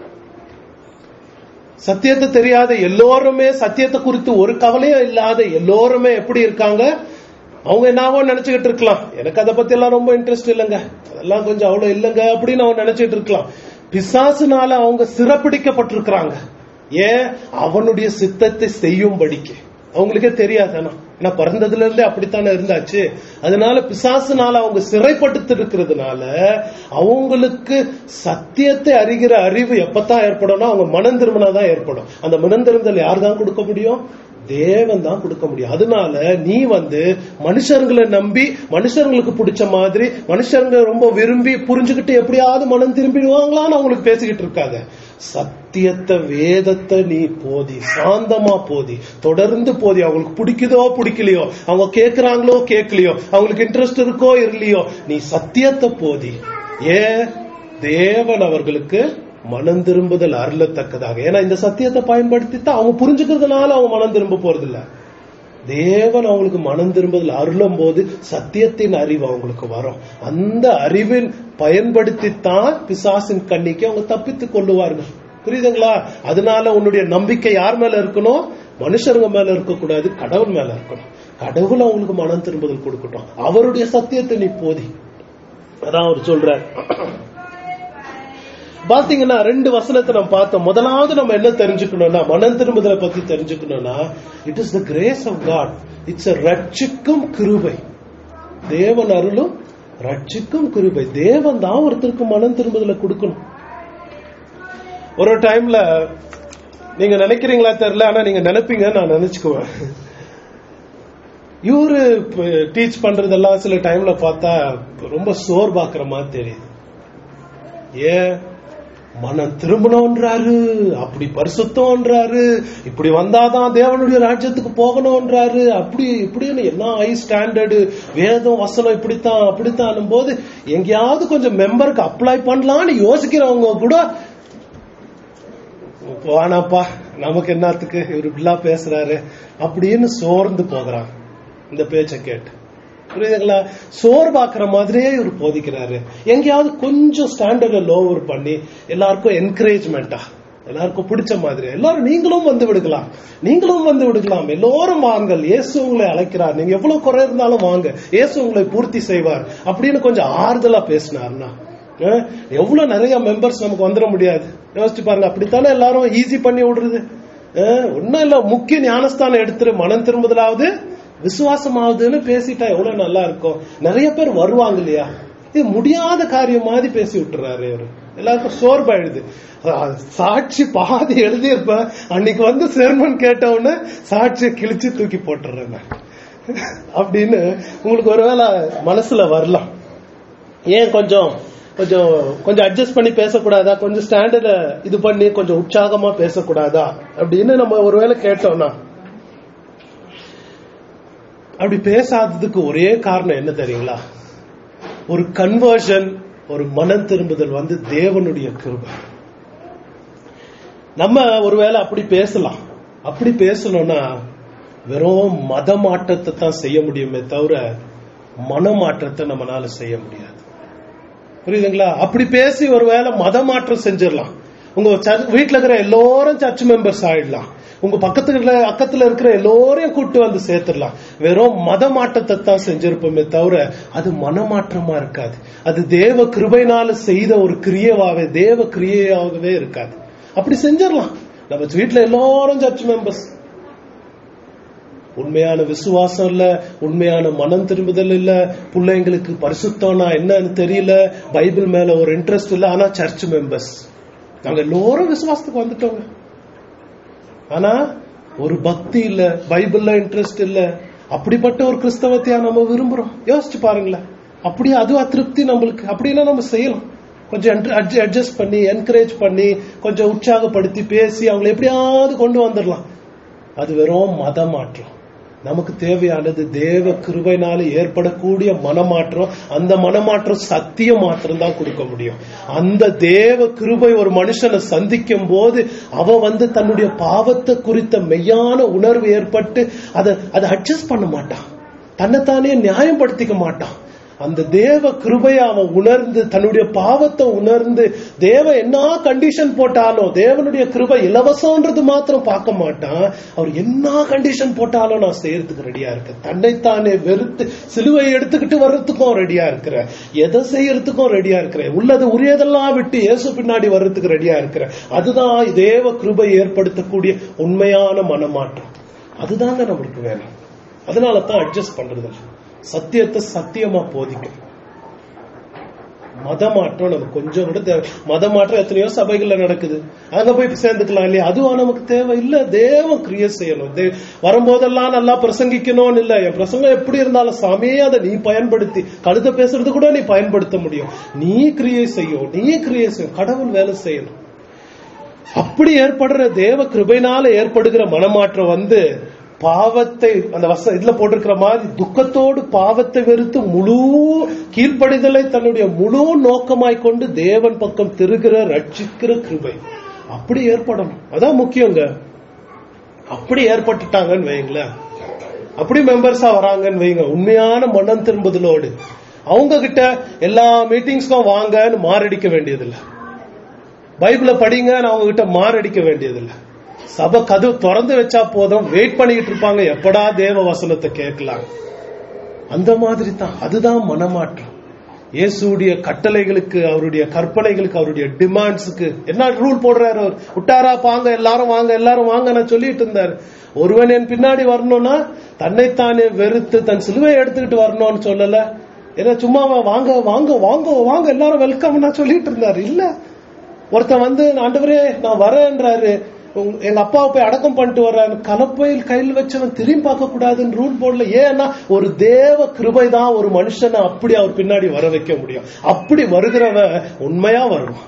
சத்தியத்தை தெரியாத எல்லோருமே சத்தியத்தை குறித்து ஒரு கவலையும் இல்லாத எல்லோருமே எப்படி இருக்காங்க அவங்க என்னவோ நினைச்சுக்கிட்டு இருக்கலாம் எனக்கு அதை பத்தி எல்லாம் ரொம்ப இன்ட்ரெஸ்ட் இல்லைங்க அதெல்லாம் கொஞ்சம் அவ்வளவு இல்லைங்க அப்படின்னு அவன் நினைச்சிட்டு இருக்கலாம் பிசாசுனால அவங்க சிறப்பிடிக்கப்பட்டிருக்கிறாங்க ஏன் அவனுடைய சித்தத்தை செய்யும்படிக்கு அவங்களுக்கே தெரியாது ஆனா ஏன்னா பிறந்ததுல இருந்தே அப்படித்தானே இருந்தாச்சு அதனால பிசாசுனால அவங்க சிறைப்பட்டு இருக்கிறதுனால அவங்களுக்கு சத்தியத்தை அறிகிற அறிவு எப்பதான் ஏற்படும்னா அவங்க மனம் திரும்பினாதான் ஏற்படும் அந்த மனம் திரும்புதல் யார் தான் கொடுக்க முடியும் தேவன் தான் கொடுக்க முடியும் அதனால நீ வந்து மனுஷர்களை நம்பி மனுஷர்களுக்கு பிடிச்ச மாதிரி மனுஷங்க ரொம்ப விரும்பி புரிஞ்சுக்கிட்டு எப்படியாவது மனம் திரும்பிடுவாங்களான்னு அவங்களுக்கு பேசிக்கிட்டு இருக்காங்க சத்தியத்தை வேதத்தை நீ போதி சாந்தமா போதி தொடர்ந்து போதி அவங்களுக்கு பிடிக்குதோ பிடிக்கலையோ அவங்க கேக்குறாங்களோ கேட்கலையோ அவங்களுக்கு இன்ட்ரெஸ்ட் இருக்கோ இல்லையோ நீ சத்தியத்தை போதி ஏன் தேவன் அவர்களுக்கு மனம் திரும்புதல் அருளத்தக்கதாக ஏன்னா இந்த சத்தியத்தை பயன்படுத்தி தான் அவங்க புரிஞ்சுக்கிறதுனால அவங்க மனம் திரும்ப போறதில்ல தேவன் அவங்களுக்கு மனம் திரும்புதல் அருளும் போது சத்தியத்தின் அறிவு அவங்களுக்கு வரும் அந்த அறிவின் பயன்படுத்தித்தான் பிசாசின் கண்ணிக்கு அவங்க தப்பித்துக் கொள்ளுவார்கள் புரியுதுங்களா அதனால உன்னுடைய நம்பிக்கை யார் மேல இருக்கணும் மனுஷருங்க மேல இருக்கக்கூடாது கடவுள் மேல இருக்கணும் கடவுள் அவங்களுக்கு மனம் திரும்புதல் கொடுக்கட்டும் அவருடைய சத்தியத்தை நீ போதி அதான் அவர் சொல்றார் பாத்தீங்கன்னா ரெண்டு வசனத்தை நம்ம பார்த்தோம் முதலாவது நம்ம என்ன தெரிஞ்சுக்கணும்னா மனம் திரும்புதலை பத்தி தெரிஞ்சுக்கணும்னா it is the grace of God it's ரட்சிக்கும் கிருபை தேவன் அருளும் ரட்சிக்கும் கிருபை தேவன் தான் ஒருத்தருக்கு மனம் திரும்புதலை கொடுக்கணும் ஒரு டைம்ல நீங்க நினைக்கிறீங்களா தெரியல ஆனா நீங்க நினைப்பீங்க நான் நினைச்சுக்குவேன் இவரு டீச் பண்றதெல்லாம் சில டைம்ல பார்த்தா ரொம்ப சோர்பாக்குற மாதிரி தெரியுது ஏன் மனம் திரும்பணும்ன்றாரு அப்படி பரிசுத்தம்ன்றாரு இப்படி வந்தாதான் தேவனுடைய ராஜ்யத்துக்கு போகணும்ன்றாரு அப்படி இப்படின்னு என்ன ஹை ஸ்டாண்டர்டு வேதம் வசனம் இப்படித்தான் அப்படித்தான் போது எங்கேயாவது கொஞ்சம் மெம்பருக்கு அப்ளை பண்ணலாம்னு யோசிக்கிறவங்க கூட வானாப்பா நமக்கு என்னத்துக்கு இவர் இப்படிலாம் பேசுறாரு அப்படின்னு சோர்ந்து போகிறான் இந்த பேச்சை கேட்டு புரியுதுங்களா சோர்வாக்குற மாதிரியே இவர் போதிக்கிறாரு எங்கேயாவது கொஞ்சம் ஸ்டாண்டர்ட லோவர் பண்ணி எல்லாருக்கும் என்கரேஜ்மெண்டா எல்லாருக்கும் பிடிச்ச மாதிரி எல்லாரும் நீங்களும் வந்து விடுக்கலாம் நீங்களும் வந்து விடுக்கலாம் எல்லோரும் வாங்கள் இயேசு உங்களை அழைக்கிறார் நீங்க எவ்வளவு குறை இருந்தாலும் வாங்க இயேசு உங்களை பூர்த்தி செய்வார் அப்படின்னு கொஞ்சம் ஆறுதலா பேசினார்னா அஹ், எவ்வளவு நிறைய மெம்பர்ஸ் நமக்கு வந்துட முடியாது யோசிச்சு பாருங்க அப்படித்தானே எல்லாரும் ஈஸி பண்ணி விடுறது அஹ், ஒண்ணும் இல்ல முக்கிய ஞானஸ்தானம் எடுத்துரு மனம் திரும்புதலாவது விசுவாசமாவதுன்னு பேசிட்டா எவ்வளவு நல்லா இருக்கும் நிறைய பேர் வருவாங்க இல்லையா இது முடியாத காரியம் மாதிரி பேசி விட்டுறாரு இவரு எல்லாருக்கும் சோர்வாயிடுது அஹ், சாட்சி பாதி எழுதியிருப்ப அன்னைக்கு வந்து செர்மன் கேட்ட உடனே சாட்சியை கிழிச்சு தூக்கி போட்டுறேன் நான். அப்படின்னு உங்களுக்கு ஒருவேளை மனசுல வரலாம் ஏன் கொஞ்சம் கொஞ்சம் கொஞ்சம் அட்ஜஸ்ட் பண்ணி பேசக்கூடாதா கொஞ்சம் ஸ்டாண்டர்ட இது பண்ணி கொஞ்சம் உற்சாகமா பேசக்கூடாதா அப்படின்னு நம்ம ஒருவேளை கேட்டோம்னா அப்படி பேசாததுக்கு ஒரே காரணம் என்ன தெரியுங்களா ஒரு கன்வர்ஷன் ஒரு மனம் திரும்புதல் வந்து தேவனுடைய கிருபை நம்ம ஒருவேளை அப்படி பேசலாம் அப்படி பேசணும்னா வெறும் மத மாற்றத்தை தான் செய்ய முடியுமே தவிர மனமாற்றத்தை நம்மளால செய்ய முடியாது புரியுதுங்களா அப்படி பேசி ஒருவேளை மத மாற்றம் செஞ்சிடலாம் உங்க சர்ச்- வீட்ல இருக்கிற எல்லோரும் சர்ச் மெம்பர்ஸ் ஆயிடலாம் உங்க பக்கத்துல இருக்கிற- அக்கத்துல இருக்கிற எல்லோரையும் கூட்டு வந்து சேர்த்துடலாம் வெறும் மத மாற்றத்தை தான் செஞ்சிருப்போமே தவிர அது மனமாற்றமா இருக்காது அது தேவ கிருபைனால செய்த ஒரு கிரியவாவே தேவ கிரியையாகவே இருக்காது அப்படி செஞ்சிடலாம் நம்ம வீட்ல எல்லாரும் சர்ச் மெம்பர்ஸ் உண்மையான விசுவாசம் இல்ல உண்மையான மனம் திரும்புதல் இல்ல பிள்ளைங்களுக்கு பரிசுத்தம்னா என்னன்னு தெரியல பைபிள் மேல ஒரு இன்ட்ரெஸ்ட் இல்ல ஆனா சர்ச் மெம்பர்ஸ் நாங்க எல்லோரும் விசுவாசத்துக்கு வந்துட்டோங்க ஆனா ஒரு பக்தி இல்ல பைபிள்ல இன்ட்ரெஸ்ட் இல்ல அப்படிப்பட்ட ஒரு கிறிஸ்தவத்தையா நம்ம விரும்புறோம் யோசிச்சு பாருங்களேன் அப்படியே அது அதிருப்தி நம்மளுக்கு அப்படின்னா நம்ம செய்யலாம் கொஞ்சம் அட்ஜஸ்ட் பண்ணி என்கரேஜ் பண்ணி கொஞ்சம் உற்சாகப்படுத்தி பேசி அவங்களை எப்படியாவது கொண்டு வந்துடலாம் அது வெறும் மத மாற்றம் நமக்கு தேவையானது தேவ கிருபைனால ஏற்படக்கூடிய மனமாற்றம் அந்த மனமாற்றம் சத்திய மாற்றம் தான் கொடுக்க முடியும் அந்த தேவ கிருபை ஒரு மனுஷனை சந்திக்கும் போது அவன் வந்து தன்னுடைய பாவத்தை குறித்த மெய்யான உணர்வு ஏற்பட்டு அதை அதை அட்ஜஸ்ட் பண்ண மாட்டான் தன்னைத்தானே நியாயப்படுத்திக்க மாட்டான் அந்த தேவ கிருபையை அவன் உணர்ந்து தன்னுடைய பாவத்தை உணர்ந்து தேவ என்ன கண்டிஷன் போட்டாலும் தேவனுடைய கிருபை இலவசம்ன்றது மாத்திரம் பார்க்க மாட்டான் அவர் என்ன கண்டிஷன் போட்டாலும் நான் செய்யறதுக்கு ரெடியா இருக்கேன் தன்னைத்தானே வெறுத்து சிலுவை எடுத்துக்கிட்டு வர்றதுக்கும் ரெடியா இருக்கிறேன் எதை செய்யறதுக்கும் ரெடியா இருக்கிறேன் உள்ளது உரியதெல்லாம் விட்டு இயேசு பின்னாடி வர்றதுக்கு ரெடியா இருக்கிறேன் அதுதான் தேவ கிருபை ஏற்படுத்தக்கூடிய உண்மையான மனமாற்றம் அதுதாங்க நம்மளுக்கு வேணும் அதனால தான் அட்ஜஸ்ட் பண்றது இல்ல. சத்தியத்தை சத்தியமா போதிக்கும் மத மாற்றம் நமக்கு கொஞ்சம் கூட தேவை மத மாற்றம் எத்தனையோ சபைகள்ல நடக்குது அங்க போய் சேர்ந்துக்கலாம் இல்லையா அதுவும் நமக்கு தேவை இல்ல தேவன் கிரியை செய்யணும் தே- வரும்போதெல்லாம் நல்லா பிரசங்கிக்கணும்னு இல்ல என் பிரசங்கம் எப்படி இருந்தாலும் சாமியே அதை நீ பயன்படுத்தி கழுத பேசுறது கூட நீ பயன்படுத்த முடியும் நீ கிரியை செய்யும் நீ கிரியை செய்யும் கடவுள் வேலை செய்யணும் அப்படி ஏற்படுற தேவ கிருபைனால ஏற்படுகிற மனமாற்றம் வந்து பாவத்தை அந்த வச இதுல போட்டிருக்கிற மாதிரி துக்கத்தோடு பாவத்தை வெறுத்து முழு கீழ்ப்படிதலை தன்னுடைய முழு நோக்கமாய் கொண்டு தேவன் பக்கம் திருகிற ரட்சிக்கிற கிருபை அப்படி ஏற்படணும் அதான் முக்கியங்க அப்படி ஏற்பட்டுட்டாங்கன்னு வைங்களேன் அப்படி மெம்பர்ஸா வராங்கன்னு வைங்க உண்மையான மனம் திரும்புதலோடு அவங்க கிட்ட எல்லா மீட்டிங்ஸ்க்கும் வாங்கன்னு மாரடிக்க வேண்டியதில்லை பைபிள படிங்கன்னு அவங்க கிட்ட மாரடிக்க வேண்டியதில்லை சபை கதவு திறந்து வச்சா போதும் வெயிட் பண்ணிட்டு இருப்பாங்க எப்படா தேவ வசனத்தை கேட்கலாம் அந்த மாதிரி தான் அதுதான் மனமாற்றம் இயேசுடைய கட்டளைகளுக்கு அவருடைய கற்பனைகளுக்கு அவருடைய டிமாண்ட்ஸுக்கு என்ன ரூல் போடுறாரு அவர் விட்டாரா பாங்க எல்லாரும் வாங்க எல்லாரும் வாங்க நான் சொல்லிட்டு இருந்தாரு ஒருவன் என் பின்னாடி வரணும்னா தன்னைத்தானே வெறுத்து தன் சிலுவை எடுத்துக்கிட்டு வரணும்னு சொல்லல ஏன்னா சும்மா வாங்க வாங்க வாங்க வாங்க எல்லாரும் வெல்கம் நான் சொல்லிட்டு இருந்தாரு இல்ல ஒருத்தன் வந்து ஆண்டவரே நான் வரேன்றாரு உங்க- எங்க அப்பாவை போய் அடக்கம் பண்ணிட்டு வர்றாரு கலப்பையில் கையில் வச்சவன் திரும்பி பார்க்க கூடாதுன்னு ரூல் போடல ஏன்னா ஒரு தேவ கிருபை தான் ஒரு மனுஷனை அப்படி அவர் பின்னாடி வர வைக்க முடியும் அப்படி வருகிறவன் உண்மையா வருவான்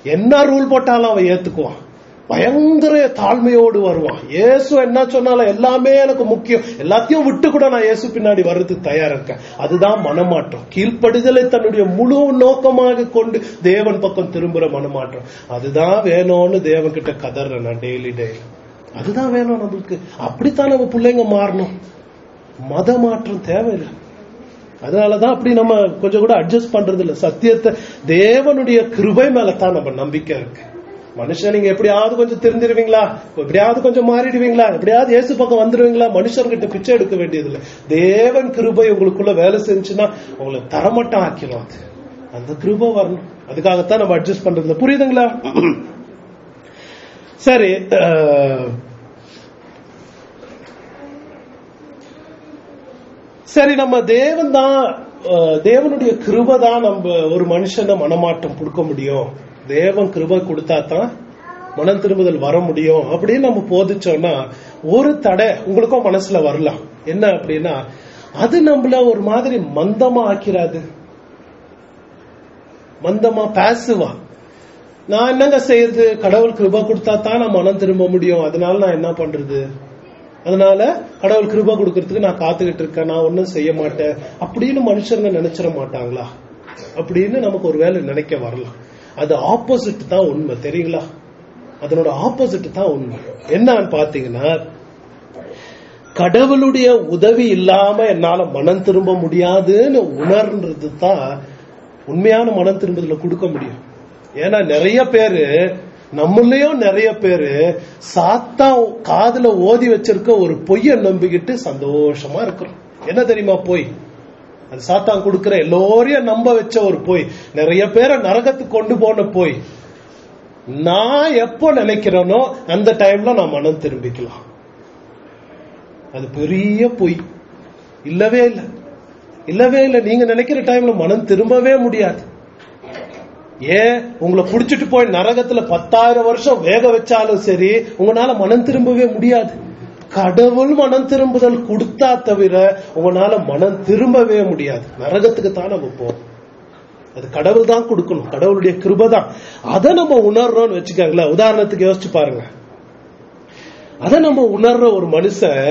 என்ன ரூல் போட்டாலும் அவன் ஏத்துக்குவான் பயங்கர தாழ்மையோடு வருவான் இயேசு என்ன சொன்னாலும் எல்லாமே எனக்கு முக்கியம் எல்லாத்தையும் விட்டு கூட நான் இயேசு பின்னாடி வர்றதுக்கு தயாரா இருக்கேன் அதுதான் மனமாற்றம் கீழ்ப்படுதலை தன்னுடைய முழு நோக்கமாக கொண்டு தேவன் பக்கம் திரும்புற மனமாற்றம் அதுதான் வேணும்னு தேவன் கிட்ட கதறேன் நான் டெய்லி டெய்லி அதுதான் வேணும் நம்மளுக்கு அப்படித்தான் நம்ம பிள்ளைங்க மாறணும் மத மாற்றம் தேவையில்லை அதனாலதான் அப்படி நம்ம கொஞ்சம் கூட அட்ஜஸ்ட் பண்றது இல்ல சத்தியத்தை தேவனுடைய கிருபை மேலதான் நம்ம நம்பிக்கை இருக்கு மனுஷன் நீங்க எப்படியாவது கொஞ்சம் தெரிஞ்சிருவீங்களா எப்படியாவது கொஞ்சம் மாறிடுவீங்களா எப்படியாவது இயேசு பக்கம் வந்துருவீங்களா மனுஷர்கிட்ட பிச்சை எடுக்க வேண்டியதில்லை தேவன் கிருபை உங்களுக்குள்ள வேலை செஞ்சுன்னா உங்களை தரமட்டம் ஆக்கிடும் அது அந்த கிருபை வரணும் அதுக்காகத்தான் நம்ம அட்ஜஸ்ட் பண்றது இல்ல. புரியுதுங்களா சரி அஹ், சரி நம்ம தேவன் தான் அஹ், தேவனுடைய கிருபை தான் நம்ம ஒரு மனுஷனை மனமாற்றம் கொடுக்க முடியும் தேவன் கிருபை கொடுத்தா தான் மனம் திரும்புதல் வர முடியும் அப்படின்னு நம்ம போதிச்சோம்னா ஒரு தடை உங்களுக்கும் மனசுல வரலாம் என்ன அப்படின்னா அது நம்மள ஒரு மாதிரி மந்தமா ஆக்கிறாது மந்தமா பேசுவா நான் என்னங்க செய்யறது கடவுள் கிருபை கொடுத்தா தான் நான் மனம் திரும்ப முடியும் அதனால நான் என்ன பண்றது அதனால கடவுள் கிருபை கொடுக்கறதுக்கு நான் காத்துக்கிட்டு இருக்கேன் நான் ஒன்றும் செய்ய மாட்டேன் அப்படின்னு மனுஷங்க நினைச்சிட மாட்டாங்களா அப்படின்னு நமக்கு ஒரு வேலை நினைக்க வரலாம் அது ஆப்போசிட் தான் உண்மை தெரியுங்களா அதனோட ஆப்போசிட் தான் உண்மை என்னன்னு பாத்தீங்கன்னா கடவுளுடைய உதவி இல்லாம என்னால மனம் திரும்ப முடியாதுன்னு உணர்ன்றது தான் உண்மையான மனம் திரும்புதல கொடுக்க முடியும் ஏன்னா நிறைய பேரு நம்மளையும் நிறைய பேரு சாத்தா காதுல ஓதி வச்சிருக்க ஒரு பொய்யை நம்பிக்கிட்டு சந்தோஷமா இருக்கிறோம் என்ன தெரியுமா பொய் அது சாத்தான் கொடுக்கிற எல்லோரையும் நம்ப வச்ச ஒரு பொய் நிறைய பேரை நரகத்துக்கு கொண்டு போன பொய் நான் எப்போ நினைக்கிறேனோ அந்த டைம்ல நான் மனம் திரும்பிக்கலாம் அது பெரிய பொய் இல்லவே இல்லை இல்லவே இல்லை நீங்க நினைக்கிற டைம்ல மனம் திரும்பவே முடியாது ஏன் உங்களை புடிச்சிட்டு போய் நரகத்துல பத்தாயிரம் வருஷம் வேக வச்சாலும் சரி உங்களால மனம் திரும்பவே முடியாது கடவுள் மனம் திரும்புதல் கொடுத்தா தவிர உங்களால மனம் திரும்பவே முடியாது நரகத்துக்கு தான் நம்ம போவோம் அது கடவுள் தான் கொடுக்கணும் கடவுளுடைய கிருபை தான் அதை நம்ம உணர்றோம்னு வச்சுக்கோங்களேன் உதாரணத்துக்கு யோசிச்சு பாருங்க அதை நம்ம உணர்ற ஒரு மனுஷன்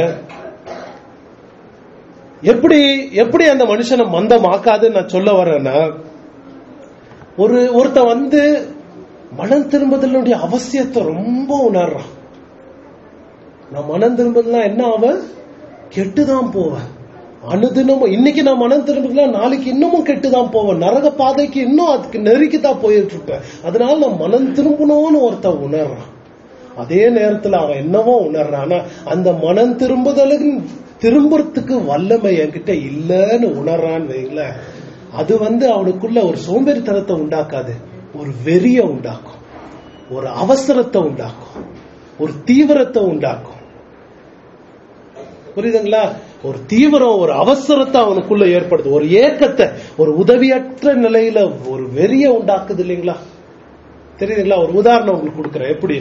எப்படி எப்படி அந்த மனுஷனை மந்தமாக்காதுன்னு நான் சொல்ல வரேன்னா ஒரு ஒருத்தன் வந்து மனம் திரும்புதலுடைய அவசியத்தை ரொம்ப உணர்றான் நான் மனம் திரும்புதலாம் என்ன ஆவன் கெட்டுதான் போவேன் அனுதினமும் இன்னைக்கு நான் மனம் திரும்புதலாம் நாளைக்கு இன்னமும் கெட்டுதான் போவேன் நரக பாதைக்கு இன்னும் அதுக்கு நெருக்கி தான் போயிட்டு இருப்பேன் அதனால நான் மனம் திரும்பணும்னு ஒருத்தன் உணர்றான் அதே நேரத்துல அவன் என்னவோ உணர்றான் அந்த மனம் திரும்புதலுக்கு திரும்புறதுக்கு வல்லமை என்கிட்ட இல்லைன்னு உணர்றான்னு வைங்களேன் அது வந்து அவனுக்குள்ள ஒரு சோம்பேறித்தனத்தை உண்டாக்காது ஒரு வெறிய உண்டாக்கும் ஒரு அவசரத்தை உண்டாக்கும் ஒரு தீவிரத்தை உண்டாக்கும் புரியுதுங்களா ஒரு தீவிரம் ஒரு அவசரத்தை அவனுக்குள்ள ஏற்படுது ஒரு ஏக்கத்தை ஒரு உதவியற்ற நிலையில ஒரு வெறிய உண்டாக்குது இல்லைங்களா தெரியுதுங்களா ஒரு உதாரணம் உங்களுக்கு கொடுக்குறேன் எப்படி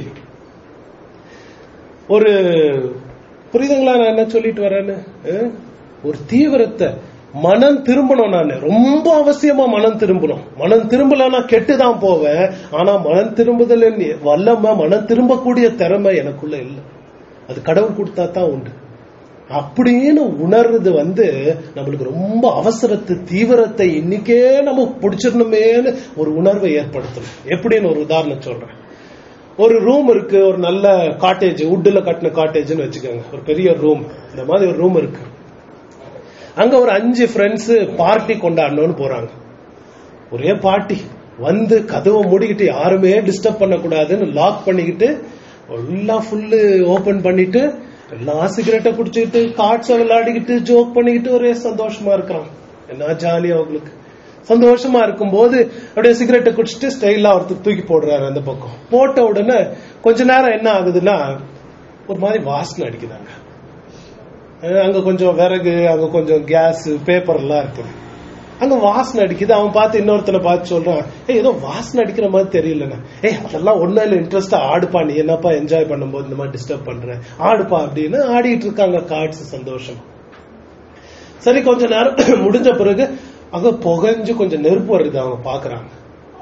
ஒரு புரியுதுங்களா நான் என்ன சொல்லிட்டு வரேன்னு அஹ்? ஒரு தீவிரத்தை மனம் திரும்பணும் நான் ரொம்ப அவசியமா மனம் திரும்பணும் மனம் திரும்பலன்னா கெட்டுதான் போவேன் ஆனா மனம் திரும்புதல் வல்லம மனம் திரும்பக்கூடிய திறமை எனக்குள்ள இல்லை அது கடவுள் கொடுத்தா தான் உண்டு அப்படின்னு உணர்றது வந்து நம்மளுக்கு ரொம்ப அவசரத்து தீவிரத்தை இன்னைக்கே நம்ம பிடிச்சிடணுமேன்னு ஒரு உணர்வை ஏற்படுத்தணும் எப்படின்னு ஒரு உதாரணம் சொல்றேன் ஒரு ரூம் இருக்கு ஒரு நல்ல காட்டேஜ் வுட்ல கட்டின காட்டேஜ்னு வச்சுக்கோங்க ஒரு பெரிய ரூம் இந்த மாதிரி ஒரு ரூம் இருக்கு அங்க ஒரு அஞ்சு ஃப்ரெண்ட்ஸ் பார்ட்டி கொண்டாடணும்னு போறாங்க ஒரே பார்ட்டி வந்து கதவை மூடிக்கிட்டு யாருமே டிஸ்டர்ப் பண்ணக்கூடாதுன்னு லாக் பண்ணிக்கிட்டு எல்லாம் ஃபுல்லு ஓபன் பண்ணிட்டு எல்லாம் சிகரெட்டை குடிச்சுக்கிட்டு காட்ஸை விளையாடிக்கிட்டு ஜோக் பண்ணிக்கிட்டு ஒரே சந்தோஷமா இருக்கிறான் என்ன ஜாலியா அவங்களுக்கு சந்தோஷமா இருக்கும்போது அப்படியே சிகரெட்டை குடிச்சிட்டு ஸ்டைலா ஒருத்தர் தூக்கி போடுறாரு அந்த பக்கம் போட்ட உடனே கொஞ்ச நேரம் என்ன ஆகுதுன்னா ஒரு மாதிரி வாசனை அடிக்குதாங்க அஹ் அங்க கொஞ்சம் விறகு அங்க கொஞ்சம் கேஸ் பேப்பர் எல்லாம் இருக்குது அங்க வாசனை அடிக்குது அவன் பார்த்து இன்னொருத்தனை பார்த்து சொல்றான் ஏய் ஏதோ வாசனை அடிக்கிற மாதிரி தெரியலண்ணா ஏய் அதெல்லாம் ஒன்னும் இல்ல இன்ட்ரெஸ்டா ஆடுப்பா நீ என்னப்பா என்ஜாய் பண்ணும்போது இந்த மாதிரி டிஸ்டர்ப் பண்ற ஆடுப்பா அப்படின்னு ஆடிட்டு இருக்காங்க கார்ட்ஸ் சந்தோஷம் சரி கொஞ்ச நேரம் முடிஞ்ச பிறகு அங்க புகைஞ்சு கொஞ்சம் நெருப்பு வருது அவங்க பாக்குறாங்க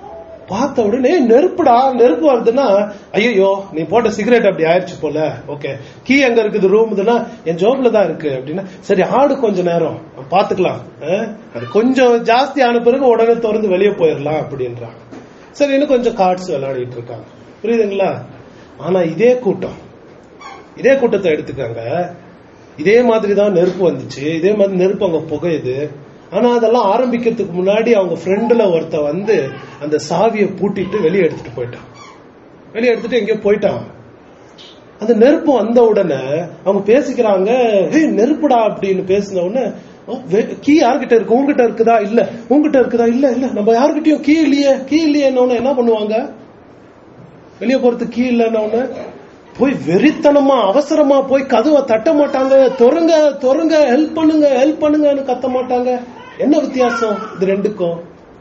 பார்த்த உடனே நெருப்புடா நெருப்பு வருதுன்னா ஐயோ நீ போட்ட சிகரெட் அப்படி ஆயிடுச்சு போல ஓகே கீ எங்க இருக்குது ரூம்துன்னா என் ஜோப்ல தான் இருக்கு அப்படின்னா சரி ஆடு கொஞ்ச நேரம் பாத்துக்கலாம் அஹ், அது கொஞ்சம் ஜாஸ்தி ஆன பிறகு உடனே திறந்து வெளியே போயிடலாம் அப்படின்றாங்க சரி இன்னும் கொஞ்சம் கார்ட்ஸ் விளையாடிட்டு இருக்காங்க புரியுதுங்களா ஆனா இதே கூட்டம் இதே கூட்டத்தை எடுத்துக்காங்க இதே மாதிரி தான் நெருப்பு வந்துச்சு இதே மாதிரி நெருப்பு அங்க புகையுது ஆனா அதெல்லாம் ஆரம்பிக்கிறதுக்கு முன்னாடி அவங்க ஃப்ரெண்டுல ஒருத்த வந்து அந்த சாவியை பூட்டிட்டு வெளியே எடுத்துட்டு போயிட்டான் வெளியே எடுத்துட்டு எங்கேயோ போயிட்டான் அந்த நெருப்பு வந்த உடனே அவங்க பேசிக்கிறாங்க ஏய் நெருப்புடா அப்படின்னு பேசின உடனே கீ யார்கிட்ட இருக்கு உங்ககிட்ட இருக்குதா இல்ல உங்ககிட்ட இருக்குதா இல்ல இல்ல நம்ம யார்கிட்டயும் கீ இல்லையே கீ இல்லையே என்ன பண்ணுவாங்க வெளியே போறதுக்கு கீ இல்லைன்னு போய் வெறித்தனமா அவசரமா போய் கதவை தட்ட மாட்டாங்க தொறுங்க தொறுங்க ஹெல்ப் பண்ணுங்க ஹெல்ப் பண்ணுங்கன்னு கத்த மாட்டாங்க என்ன வித்தியாசம் இது ரெண்டுக்கும்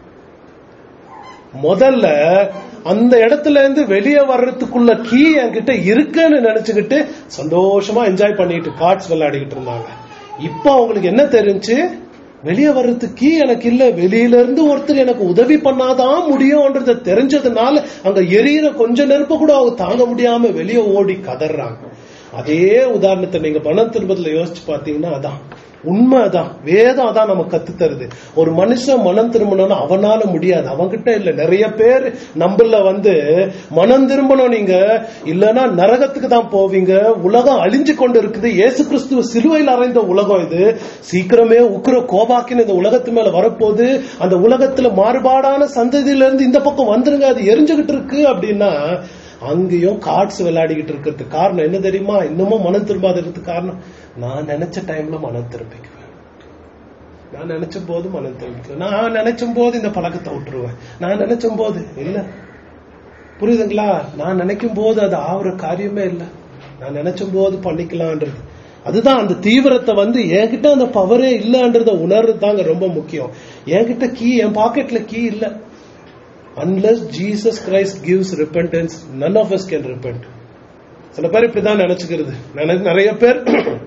முதல்ல அந்த இடத்துல இருந்து வெளியே வர்றதுக்குள்ள கீ என்கிட்ட இருக்குன்னு நினைச்சுக்கிட்டு சந்தோஷமா என்ஜாய் பண்ணிட்டு கார்ட்ஸ் விளையாடிக்கிட்டு இருந்தாங்க இப்ப அவங்களுக்கு என்ன தெரிஞ்சு வெளியே வர்றதுக்கு கீ எனக்கு இல்ல வெளியில இருந்து ஒருத்தர் எனக்கு உதவி பண்ணாதான் முடியும்ன்றத தெரிஞ்சதுனால அங்க எரியிற கொஞ்ச நெருப்ப கூட அவங்க தாங்க முடியாம வெளியே ஓடி கதறாங்க அதே உதாரணத்தை நீங்க பணம் திரும்பத்துல யோசிச்சு பாத்தீங்கன்னா அதான் உண்மை அதான் வேதம் அதான் நமக்கு கத்து தருது ஒரு மனுஷன் மனம் திரும்பணும்னு அவனால முடியாது அவன்கிட்ட இல்ல நிறைய பேர் நம்மள வந்து மனம் திரும்பணும் நீங்க இல்லைன்னா நரகத்துக்கு தான் போவீங்க உலகம் அழிஞ்சு கொண்டு இருக்குது இயேசு கிறிஸ்துவ சிலுவையில் அறைந்த உலகம் இது சீக்கிரமே உக்கிர கோபாக்கின்னு இந்த உலகத்து மேல வரப்போகுது அந்த உலகத்துல மாறுபாடான சந்ததியில இருந்து இந்த பக்கம் வந்துருங்க அது எரிஞ்சுகிட்டு இருக்கு அப்படின்னா அங்கேயும் கார்ட்ஸ் விளையாடிக்கிட்டு இருக்கிறதுக்கு காரணம் என்ன தெரியுமா இன்னமும் மனம் திரும்பாத இருக்கிறதுக்கு காரணம் நான் நினைச்ச டைம்ல மனம் திரும்பிக்குவேன் நான் நினைச்ச போது மனம் திரும்பிக்குவேன் நான் நினைச்சும் போது இந்த பழக்கத்தை விட்டுருவேன் நான் நினைச்சும் போது இல்ல புரியுதுங்களா நான் நினைக்கும் போது அது ஆகுற காரியமே இல்லை நான் நினைச்சும் போது பண்ணிக்கலான்றது அதுதான் அந்த தீவிரத்தை வந்து என்கிட்ட அந்த பவரே இல்லைன்றத உணர்றது தாங்க ரொம்ப முக்கியம் என்கிட்ட கீ என் பாக்கெட்ல கீ இல்ல unless Jesus Christ gives repentance none of us can repent சில பேர் இப்படிதான் நினைச்சுக்கிறது நினை- நிறைய பேர்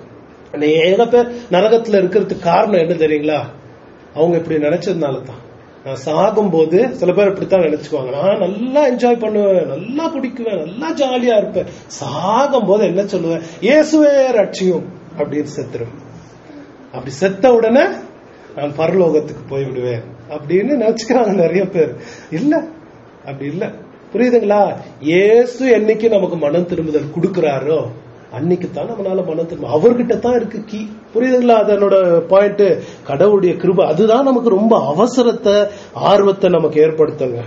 அநேக பேர் நரகத்துல இருக்கிறதுக்கு காரணம் என்ன தெரியுங்களா அவங்க இப்படி நினைச்சதுனால தான் நான் சாகும் போது சில பேர் இப்படித்தான் நினைச்சுக்குவாங்க நான் நல்லா என்ஜாய் பண்ணுவேன் நல்லா குடிக்குவேன் நல்லா ஜாலியா இருப்பேன் சாகும் போது என்ன சொல்லுவேன் இயேசுவே ரட்சியும் அப்படின்னு செத்துருவேன் அப்படி செத்த உடனே நான் பரலோகத்துக்கு போய் விடுவேன் அப்படின்னு நினைச்சுக்கிறாங்க நிறைய பேர் இல்ல அப்படி இல்ல புரியுதுங்களா இயேசு என்னைக்கு நமக்கு மனம் திரும்புதல் கொடுக்கிறாரோ அன்னைக்கு தான் நம்மளால மனம் திரும்ப அவர்கிட்ட தான் இருக்கு கீ புரியுதுங்களா அதனோட பாயிண்ட் கடவுளுடைய கிருபை அதுதான் நமக்கு ரொம்ப அவசரத்தை ஆர்வத்தை நமக்கு ஏற்படுத்துங்க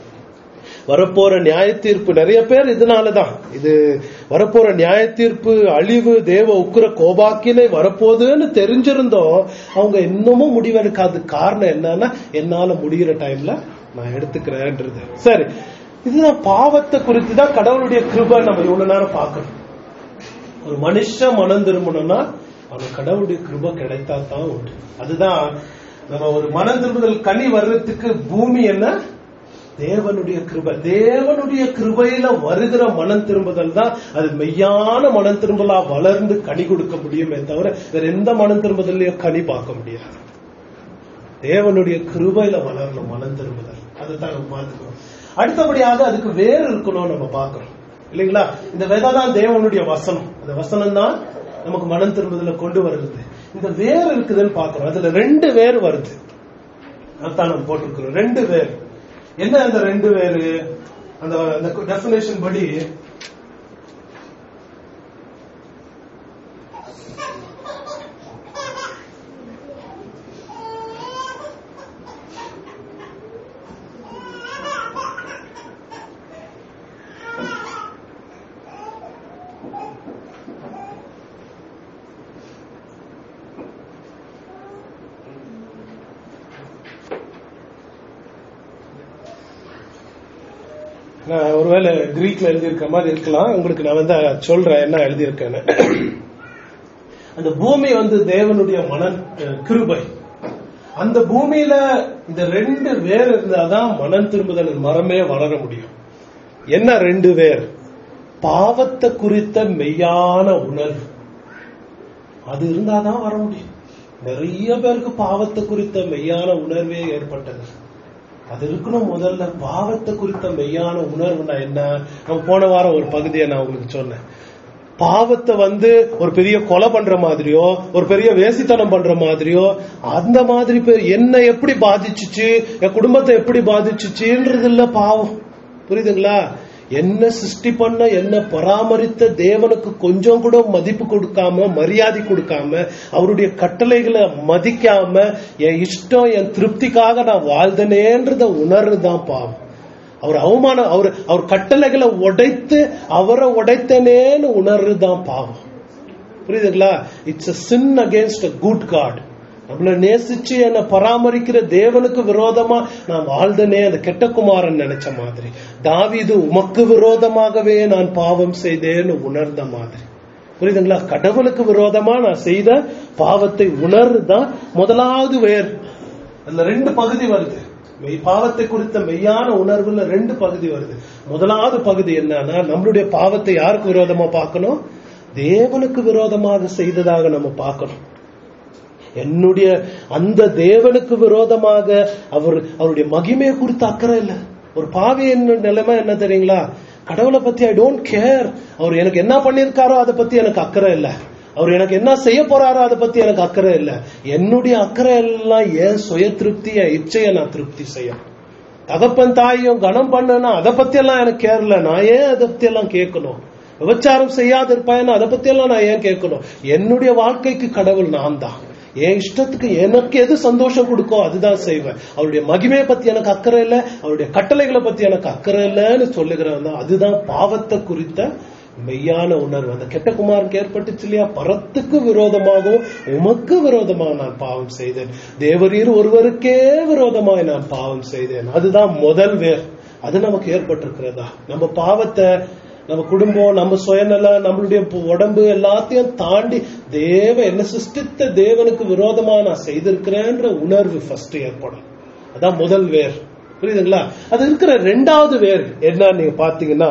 வரப்போற நியாய தீர்ப்பு நிறைய பேர் இதனாலதான் இது வரப்போற நியாய தீர்ப்பு அழிவு தேவ உக்கிர கோபாக்கினை வரப்போகுதுன்னு தெரிஞ்சிருந்தோம் அவங்க இன்னமும் முடிவெடுக்காத காரணம் என்னன்னா என்னால முடிகிற டைம்ல நான் எடுத்துக்கிறேன்றது சரி இதுதான் பாவத்தை குறித்து தான் கடவுளுடைய கிருபை நம்ம இவ்வளவு நேரம் பார்க்கணும் ஒரு மனுஷன் மனம் திரும்பணும்னா அவனுக்கு கடவுளுடைய கிருபை கிடைத்தா தான் உண்டு அதுதான் நம்ம ஒரு மனம் திரும்புதல் கனி வர்றதுக்கு பூமி என்ன தேவனுடைய கிருபை தேவனுடைய கிருபையில வருகிற மனம் திரும்புதல் தான் அது மெய்யான மனம் திரும்பலா வளர்ந்து கனி கொடுக்க முடியுமே தவிர வேற எந்த மனம் திரும்புதல்லையும் கனி பார்க்க முடியாது தேவனுடைய கிருபையில வளரணும் மனம் திரும்புதல் அதுதான் நம்ம பார்த்துக்கணும் அடுத்தபடியாக அதுக்கு வேறு இருக்கணும் நம்ம பார்க்கிறோம் இல்லைங்களா இந்த விதை தான் தேவனுடைய வசனம் அந்த வசனம் தான் நமக்கு மனம் திரும்புதல கொண்டு வருது இந்த வேர் இருக்குதுன்னு பார்க்கிறோம் அதுல ரெண்டு வேர் வருது அதான் நம்ம போட்டிருக்கிறோம் ரெண்டு வேர் என்ன அந்த ரெண்டு வேறு அந்த அந்த டெபினேஷன் படி நான் ஒருவேளை கிரீக்ல எழுதியிருக்க மாதிரி இருக்கலாம் உங்களுக்கு நான் வந்து சொல்றேன் என்ன எழுதியிருக்கேன்னு அந்த பூமி வந்து தேவனுடைய மன அஹ், கிருபை அந்த பூமியில இந்த ரெண்டு வேர் இருந்தாதான் மனம் திரும்புதல் மரமே வளர முடியும் என்ன ரெண்டு வேர் பாவத்தை குறித்த மெய்யான உணர்வு அது இருந்தாதான் வர முடியும் நிறைய பேருக்கு பாவத்தை குறித்த மெய்யான உணர்வே ஏற்பட்டது அது இருக்கணும் முதல்ல பாவத்தை குறித்த மெய்யான உணர்வுனா என்ன நம்ம போன வாரம் ஒரு பகுதியை நான் உங்களுக்கு சொன்னேன் பாவத்தை வந்து ஒரு பெரிய கொலை பண்ற மாதிரியோ ஒரு பெரிய வேசித்தனம் பண்ற மாதிரியோ அந்த மாதிரி பேர் என்ன எப்படி பாதிச்சுச்சு என் குடும்பத்தை எப்படி பாதிச்சுச்சுன்றது இல்ல பாவம் புரியுதுங்களா என்ன சிருஷ்டி பண்ண என்ன பராமரித்த தேவனுக்கு கொஞ்சம் கூட மதிப்பு கொடுக்காம மரியாதை கொடுக்காம அவருடைய கட்டளைகளை மதிக்காம என் இஷ்டம் என் திருப்திக்காக நான் வாழ்ந்தனேன்றத உணர்வுதான் பாவம் அவர் அவமானம் அவர் அவர் கட்டளைகளை உடைத்து அவரை உடைத்தனேன்னு உணர்வுதான் பாவம் புரியுதுங்களா it's a sin against a good God நம்மளை நேசிச்சு என்னை பராமரிக்கிற தேவனுக்கு விரோதமா நான் வாழ்ந்தனே அந்த கெட்ட குமாரன் நினைச்ச மாதிரி தாவீது உமக்கு விரோதமாகவே நான் பாவம் செய்தேன்னு உணர்ந்த மாதிரி புரியுதுங்களா கடவுளுக்கு விரோதமா நான் செய்த பாவத்தை உணர்தான் முதலாவது வேர் அதுல ரெண்டு பகுதி வருது மெய் பாவத்தை குறித்த மெய்யான உணர்வுல ரெண்டு பகுதி வருது முதலாவது பகுதி என்னன்னா நம்மளுடைய பாவத்தை யாருக்கு விரோதமா பார்க்கணும் தேவனுக்கு விரோதமாக செய்ததாக நம்ம பார்க்கணும் என்னுடைய அந்த தேவனுக்கு விரோதமாக அவர் அவருடைய மகிமையை குறித்து அக்கறை இல்லை ஒரு பாவியின் நிலைமை என்ன தெரியுங்களா கடவுளை பத்தி ஐ டோன்ட் கேர் அவர் எனக்கு என்ன பண்ணிருக்காரோ அதை பத்தி எனக்கு அக்கறை இல்லை அவர் எனக்கு என்ன செய்ய போறாரோ அதை பத்தி எனக்கு அக்கறை இல்லை என்னுடைய அக்கறை எல்லாம் என் சுய திருப்தி என் இச்சையை நான் திருப்தி செய்யணும் தகப்பன் தாயும் கனம் பண்ணனா அதை பத்தி எல்லாம் எனக்கு கேரல நான் ஏன் அதை பத்தி எல்லாம் கேட்கணும் விபச்சாரம் செய்யாத இருப்பாயன்னு அதை பத்தி எல்லாம் நான் ஏன் கேட்கணும் என்னுடைய வாழ்க்கைக்கு கடவுள் நான் தான் என் இஷ்டத்துக்கு எனக்கு எது சந்தோஷம் கொடுக்கோ அதுதான் செய்வேன் அவருடைய மகிமையை பத்தி எனக்கு அக்கறை இல்லை அவருடைய கட்டளைகளை பத்தி எனக்கு அக்கறை இல்லைன்னு சொல்லுகிறவன் தான் அதுதான் பாவத்தை குறித்த மெய்யான உணர்வு அந்த கெட்ட குமாருக்கு ஏற்பட்டுச்சு இல்லையா பரத்துக்கு விரோதமாகவும் உமக்கு விரோதமாக நான் பாவம் செய்தேன் தேவரீர் ஒருவருக்கே விரோதமாய் நான் பாவம் செய்தேன் அதுதான் முதல் வேர் அது நமக்கு ஏற்பட்டிருக்கிறதா நம்ம பாவத்தை நம்ம குடும்பம் நம்ம சுயநலம் நம்மளுடைய உடம்பு எல்லாத்தையும் தாண்டி தேவ என்ன சிருஷ்டித்த தேவனுக்கு விரோதமா நான் செய்திருக்கிறேன்ற உணர்வு ஃபர்ஸ்ட் ஏற்படும் அதான் முதல் வேர் புரியுதுங்களா அது இருக்கிற ரெண்டாவது வேர் என்ன நீங்க பாத்தீங்கன்னா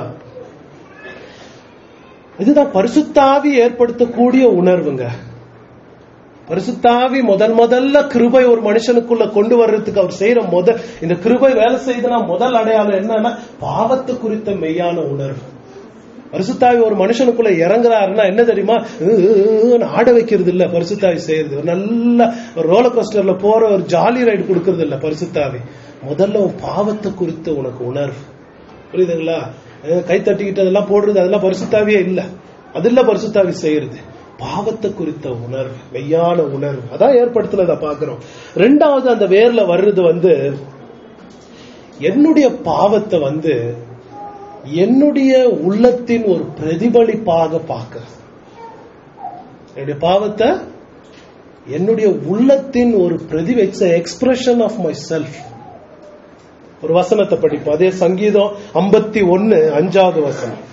இதுதான் பரிசுத்தாவி ஏற்படுத்தக்கூடிய உணர்வுங்க பரிசுத்தாவி முதல் முதல்ல கிருபை ஒரு மனுஷனுக்குள்ள கொண்டு வர்றதுக்கு அவர் செய்யற முதல் இந்த கிருபை வேலை செய்தனா முதல் அடையாளம் என்னன்னா பாவத்தை குறித்த மெய்யான உணர்வு பரிசுத்தாவி ஒரு மனுஷனுக்குள்ள இறங்குறாருன்னா என்ன தெரியுமா ஆட வைக்கிறது இல்ல பரிசுத்தாவி செய்யறது ஒரு நல்ல ஒரு ரோலர் கோஸ்டர்ல போற ஒரு ஜாலி ரைடு கொடுக்கறது இல்ல பரிசுத்தாவி முதல்ல உன் பாவத்தை குறித்த உனக்கு உணர்வு புரியுதுங்களா கை தட்டிக்கிட்டு அதெல்லாம் போடுறது அதெல்லாம் பரிசுத்தாவியே இல்ல அது இல்ல பரிசுத்தாவி செய்யறது பாவத்தை குறித்த உணர்வு மெய்யான உணர்வு அதான் ஏற்படுத்தினத பாக்குறோம் ரெண்டாவது அந்த வேர்ல வர்றது வந்து என்னுடைய பாவத்தை வந்து என்னுடைய உள்ளத்தின் ஒரு பிரதிபலிப்பாக பார்க்கிறது என்னுடைய பாவத்தை என்னுடைய உள்ளத்தின் ஒரு பிரதி எக்ஸ்பிரஷன் ஆஃப் மை செல்ஃப் ஒரு வசனத்தை படிப்போம் அதே சங்கீதம் ஐம்பத்தி ஒன்னு அஞ்சாவது வசனம்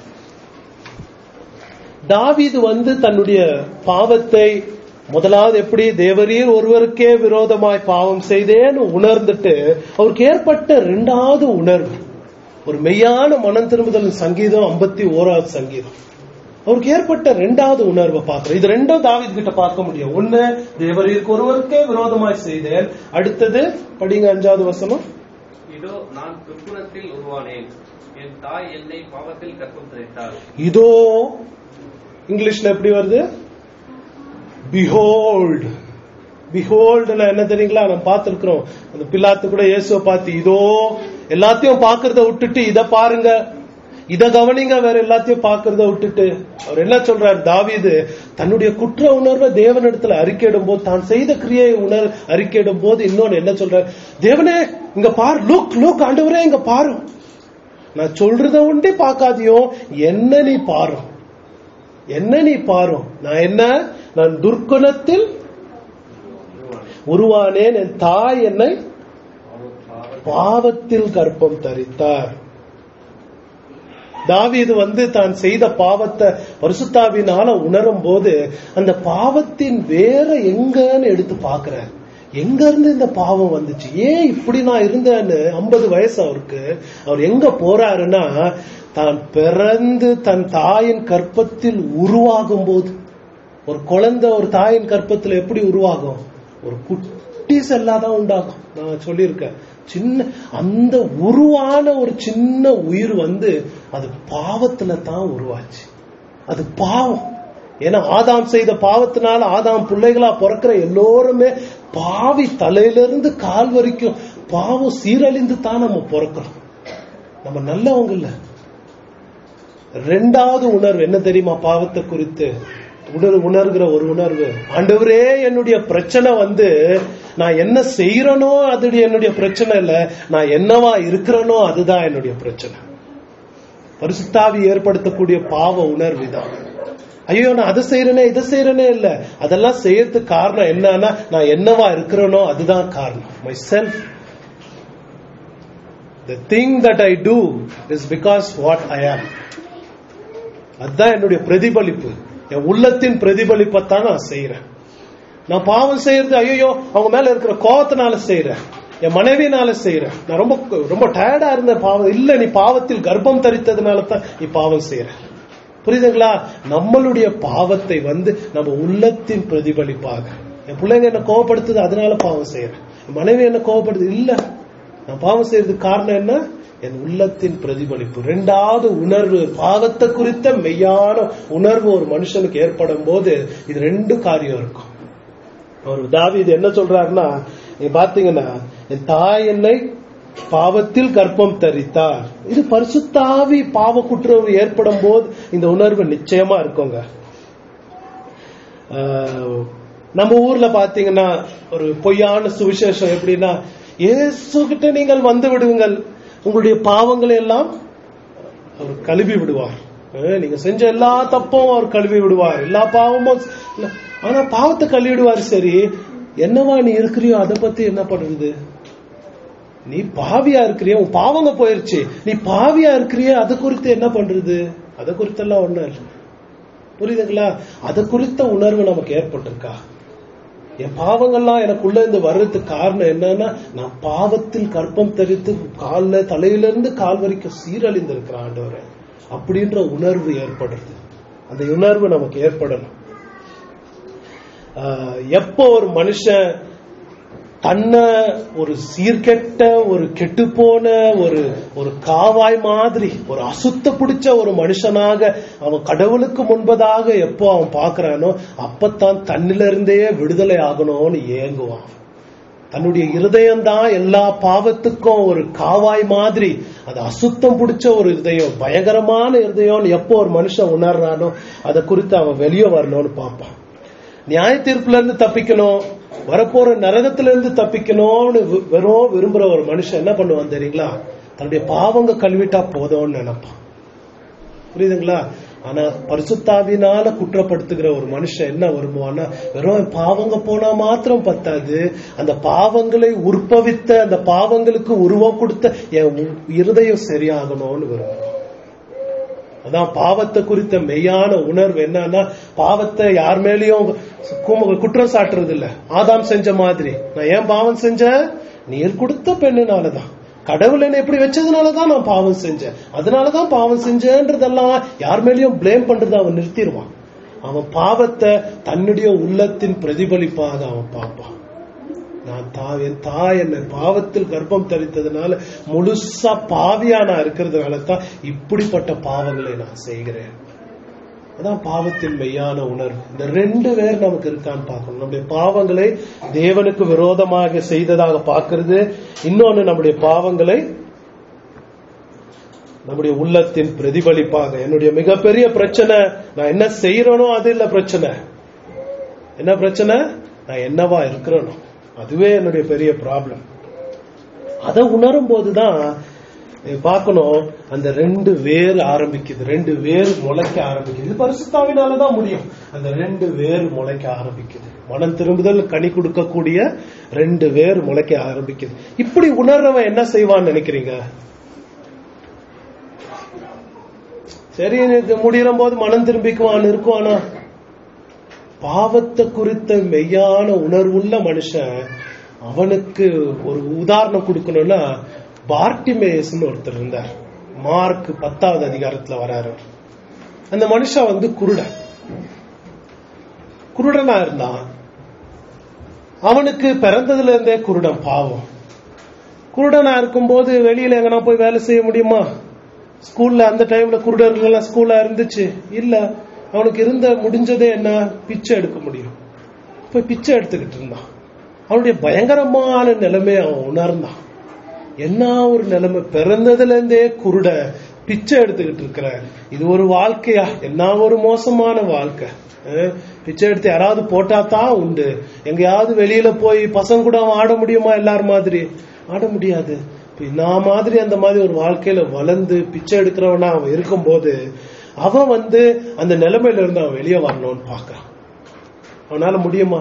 தாவீது வந்து தன்னுடைய பாவத்தை முதலாவது எப்படி தேவரீர் ஒருவருக்கே விரோதமாய் பாவம் செய்தேன்னு உணர்ந்துட்டு அவருக்கு ஏற்பட்ட இரண்டாவது உணர்வு ஒரு மெய்யான மனம் திரும்புதல் சங்கீதம் ஐம்பத்தி ஓராவது சங்கீதம் அவருக்கு ஏற்பட்ட ரெண்டாவது உணர்வை பார்க்கிறோம் இது ரெண்டும் தாவித் கிட்ட பார்க்க முடியும் ஒண்ணு தேவரீருக்கு ஒருவருக்கே விரோதமாய் செய்தேன் அடுத்தது படிங்க அஞ்சாவது வசனம் இதோ நான் துர்க்குணத்தில் உருவானேன் என் தாய் என்னை பாவத்தில் கற்பம் தரித்தாள் இதோ இங்கிலீஷ்ல எப்படி வருது பிஹோல்ட் பிஹோல்டுல என்ன தெரியுங்களா நம்ம பார்த்திருக்கிறோம் அந்த பில்லாத்து கூட இயேசுவை பார்த்து இதோ எல்லாத்தையும் பாக்குறத விட்டுட்டு இத பாருங்க இத கவனிங்க வேற எல்லாத்தையும் பாக்குறத விட்டுட்டு அவர் என்ன சொல்றாரு தாவீது தன்னுடைய குற்ற உணர்வை தேவனிடத்துல அறிக்கையிடும் போது தான் செய்த கிரியை உணர் அறிக்கையிடும் போது இன்னொன்னு என்ன சொல்றாரு தேவனே இங்க பாரு லுக் லுக் ஆண்டவரே இங்க பாரு நான் சொல்றத உண்டே பார்க்காதியோ என்ன நீ பாரு என்ன நீ பாரு நான் என்ன நான் துர்க்குணத்தில் உருவானேன் என் தாய் என்னை பாவத்தில் கர்ப்பம் தரித்தார் தாவீது வந்து தான் செய்த பாவத்தை பரிசுத்தாவினால உணரும் போது அந்த பாவத்தின் வேற எங்கன்னு எடுத்து பாக்குறார் எங்க இருந்து இந்த பாவம் வந்துச்சு ஏன் இப்படி நான் இருந்தேன்னு ஐம்பது வயசு அவருக்கு அவர் எங்க போறாருன்னா தான் பிறந்து தன் தாயின் கற்பத்தில் உருவாகும் போது ஒரு குழந்தை ஒரு தாயின் கற்பத்தில் எப்படி உருவாகும் ஒரு குட்டி செல்லாதான் உண்டாகும் நான் சொல்லியிருக்கேன் சின்ன அந்த உருவான ஒரு சின்ன உயிர் வந்து அது பாவத்துல தான் உருவாச்சு அது பாவம் ஏன்னா ஆதாம் செய்த பாவத்தினால ஆதாம் பிள்ளைகளா பிறக்கிற எல்லோருமே பாவி தலையிலிருந்து கால் வரைக்கும் பாவம் சீரழிந்து தான் நம்ம பிறக்கிறோம் நம்ம நல்லவங்க இல்ல ரெண்டாவது உணர்வு என்ன தெரியுமா பாவத்தை குறித்து உணர் உணர்கிற ஒரு உணர்வு ஆண்டவரே என்னுடைய பிரச்சனை வந்து நான் என்ன செய்யறனோ அது என்னுடைய பிரச்சனை இல்ல நான் என்னவா இருக்கிறனோ அதுதான் என்னுடைய பிரச்சனை பரிசுத்தாவி ஏற்படுத்தக்கூடிய பாவ உணர்வு தான் ஐயோ நான் அதை செய்யறேனே இதை செய்யறேனே இல்ல அதெல்லாம் செய்யறதுக்கு காரணம் என்னன்னா நான் என்னவா இருக்கிறேனோ அதுதான் காரணம் my self the thing that I do is because what I am அதுதான் என்னுடைய பிரதிபலிப்பு என் உள்ளத்தின் பிரதிபலிப்பத்தான் நான் செய்யறேன் நான் பாவம் செய்யறது ஐயோ அவங்க மேல இருக்கிற கோபத்தினால செய்யறேன் என் மனைவினால செய்யறேன் நான் ரொம்ப ரொம்ப டயர்டா இருந்த பாவம் இல்ல நீ பாவத்தில் கர்ப்பம் தரித்ததுனால தான் நீ பாவம் செய்யற புரியுதுங்களா நம்மளுடைய பாவத்தை வந்து நம்ம உள்ளத்தின் பிரதிபலிப்பாக என் பிள்ளைங்க என்ன கோவப்படுத்துது அதனால பாவம் செய்யறேன் என் மனைவி என்ன கோவப்படுது இல்ல நான் பாவம் செய்யறதுக்கு காரணம் என்ன என் உள்ளத்தின் பிரதிபலிப்பு ரெண்டாவது உணர்வு பாவத்தை குறித்த மெய்யான உணர்வு ஒரு மனுஷனுக்கு ஏற்படும் போது இது ரெண்டு காரியம் இருக்கும் அவர் தாவீது என்ன சொல்றாருன்னா நீங்க பாத்தீங்கன்னா என் தாய் என்னை பாவத்தில் கர்ப்பம் தரித்தார் இது பரிசுத்தாவி பாவ குற்றவு ஏற்படும் போது இந்த உணர்வு நிச்சயமா இருக்குங்க ஆஹ், நம்ம ஊர்ல பாத்தீங்கன்னா ஒரு பொய்யான சுவிசேஷம் எப்படின்னா இயேசு கிட்ட நீங்கள் வந்து விடுங்கள் உங்களுடைய பாவங்களை எல்லாம் அவர் கழுவி விடுவார் அஹ் நீங்க செஞ்ச எல்லா தப்பும் அவர் கழுவி விடுவார் எல்லா பாவமும் இல்ல. ஆனா பாவத்தை கழுவி விடுவார் சரி என்னவா நீ இருக்கிறியோ அதை பத்தி என்ன பண்றது நீ பாவியா இருக்கிறிய உன் பாவங்க போயிருச்சு நீ பாவியா இருக்கிறிய அது குறித்து என்ன பண்றது அதை குறித்தெல்லாம் ஒண்ணும் இல்லை புரியுதுங்களா அதை குறித்த உணர்வு நமக்கு ஏற்பட்டிருக்கா என் பாவங்கள்லாம் எனக்குள்ள இருந்து வர்றதுக்கு காரணம் என்னன்னா நான் பாவத்தில் கற்பம் தரித்து கால்ல தலையிலிருந்து கால் வரைக்கும் சீரழிந்து இருக்கிற ஆண்டவரே அப்படின்ற உணர்வு ஏற்படுறது அந்த உணர்வு நமக்கு ஏற்படணும் ஆஹ் எப்போ ஒரு மனுஷன் தன்னை ஒரு சீர்கெட்ட ஒரு கெட்டுப்போன ஒரு ஒரு காவாய் மாதிரி ஒரு அசுத்த பிடிச்ச ஒரு மனுஷனாக அவன் கடவுளுக்கு முன்பதாக எப்போ அவன் பார்க்கறானோ அப்பத்தான் தன்னிலிருந்தே விடுதலை ஆகணும்னு ஏங்குவான் தன்னுடைய இருதயம் தான் எல்லா பாவத்துக்கும் ஒரு காவாய் மாதிரி அது அசுத்தம் பிடிச்ச ஒரு இருதயம் பயங்கரமான இருதயம்னு எப்போ ஒரு மனுஷன் உணர்றானோ அதை குறித்து அவன் வெளியே வரணும்னு பார்ப்பான் நியாய தீர்ப்புல இருந்து தப்பிக்கணும் வரப்போற நரகத்துல இருந்து தப்பிக்கணும்னு வி- வெறும் விரும்புற ஒரு மனுஷன் என்ன பண்ணுவான் தெரியுங்களா தன்னுடைய பாவங்க கழுவிட்டா போதும்னு நினைப்பான் புரியுதுங்களா ஆனா பரிசுத்தாவினால குற்றப்படுத்துகிற ஒரு மனுஷன் என்ன விரும்புவான்னா வெறும் பாவங்க போனா மாத்திரம் பத்தாது அந்த பாவங்களை உற்பவித்த அந்த பாவங்களுக்கு உருவம் கொடுத்த என் உ- இருதயம் சரியாகணும்னு விரும்புவான் அதான் பாவத்தை குறித்த மெய்யான உணர்வு என்னன்னா பாவத்தை யார் மேலயும் கு- குற்றம் சாட்டுறது இல்ல ஆதாம் செஞ்ச மாதிரி நான் ஏன் பாவம் செஞ்சேன் நீர் கொடுத்த பெண்ணுனாலதான் கடவுள் என்ன எப்படி வச்சதுனாலதான் நான் பாவம் செஞ்சேன் அதனாலதான் பாவம் செஞ்சேன்றதெல்லாம் யார் மேலயும் ப்ளேம் பண்றதை அவன் நிறுத்திடுவான் அவன் பாவத்தை தன்னுடைய உள்ளத்தின் பிரதிபலிப்பாக அவன் பார்ப்பான் நான் தா என் தாய் என்னை பாவத்தில் கர்ப்பம் தரித்ததுனால முழுசா பாவியா நான் இருக்கிறதுனால தான் இப்படிப்பட்ட பாவங்களை நான் செய்கிறேன் அதான் பாவத்தின் மெய்யான உணர்வு இந்த ரெண்டு பேர் நமக்கு இருக்கான்னு பார்க்கணும் நம்முடைய பாவங்களை தேவனுக்கு விரோதமாக செய்ததாக பார்க்கிறது இன்னொன்னு நம்முடைய பாவங்களை நம்முடைய உள்ளத்தின் பிரதிபலிப்பாக என்னுடைய மிகப்பெரிய பிரச்சனை நான் என்ன செய்யறேனோ அது இல்ல பிரச்சனை என்ன பிரச்சனை நான் என்னவா இருக்கிறேனோ அதுவே என்னுடைய பெரிய ப்ராப்ளம் அதை உணரும் போதுதான் நீங்க பார்க்கணும் அந்த ரெண்டு வேர் ஆரம்பிக்குது ரெண்டு வேர் முளைக்க ஆரம்பிக்குது இது பரிசுத்தாவினாலதான் முடியும் அந்த ரெண்டு வேர் முளைக்க ஆரம்பிக்குது மனம் திரும்புதல் கனி கொடுக்கக்கூடிய ரெண்டு வேர் முளைக்க ஆரம்பிக்குது இப்படி உணர்றவன் என்ன செய்வான்னு நினைக்கிறீங்க சரி இது முடிகிற போது மனம் திரும்பிக்குவான் இருக்குவானா பாவத்தை குறித்த மெய்யான உணர்வுள்ள மனுஷன் அவனுக்கு ஒரு உதாரணம் கொடுக்கணும்னா பார்ட்டிமேயஸ்னு ஒருத்தர் இருந்தார் மார்க் பத்தாவது அதிகாரத்துல வராரு அந்த மனுஷன் வந்து குருடன் குருடனா இருந்தான் அவனுக்கு பிறந்ததுல இருந்தே குருடன் பாவம் குருடனா இருக்கும்போது வெளியில எங்கனா போய் வேலை செய்ய முடியுமா ஸ்கூல்ல அந்த டைம்ல குருடர்கள் எல்லாம் ஸ்கூல்ல இருந்துச்சு இல்ல அவனுக்கு இருந்த முடிஞ்சதே என்ன பிச்சை எடுக்க முடியும் போய் பிச்சை எடுத்துக்கிட்டு இருந்தான் அவனுடைய பயங்கரமான நிலைமையை அவன் உணர்ந்தான் என்ன ஒரு நிலைமை பிறந்ததுல இருந்தே குருட பிச்சை எடுத்துக்கிட்டு இருக்கிற இது ஒரு வாழ்க்கையா என்ன ஒரு மோசமான வாழ்க்கை அஹ், பிச்சை எடுத்து யாராவது போட்டா தான் உண்டு எங்கேயாவது வெளியில போய் பசங்க கூட அவன் ஆட முடியுமா எல்லார் மாதிரி ஆட முடியாது இப்ப நான் மாதிரி அந்த மாதிரி ஒரு வாழ்க்கையில வளர்ந்து பிச்சை எடுக்கிறவனா அவன் இருக்கும்போது அவன் வந்து அந்த நிலைமையில இருந்து அவன் வெளியே வரணும்னு பாக்குறான் அவனால முடியுமா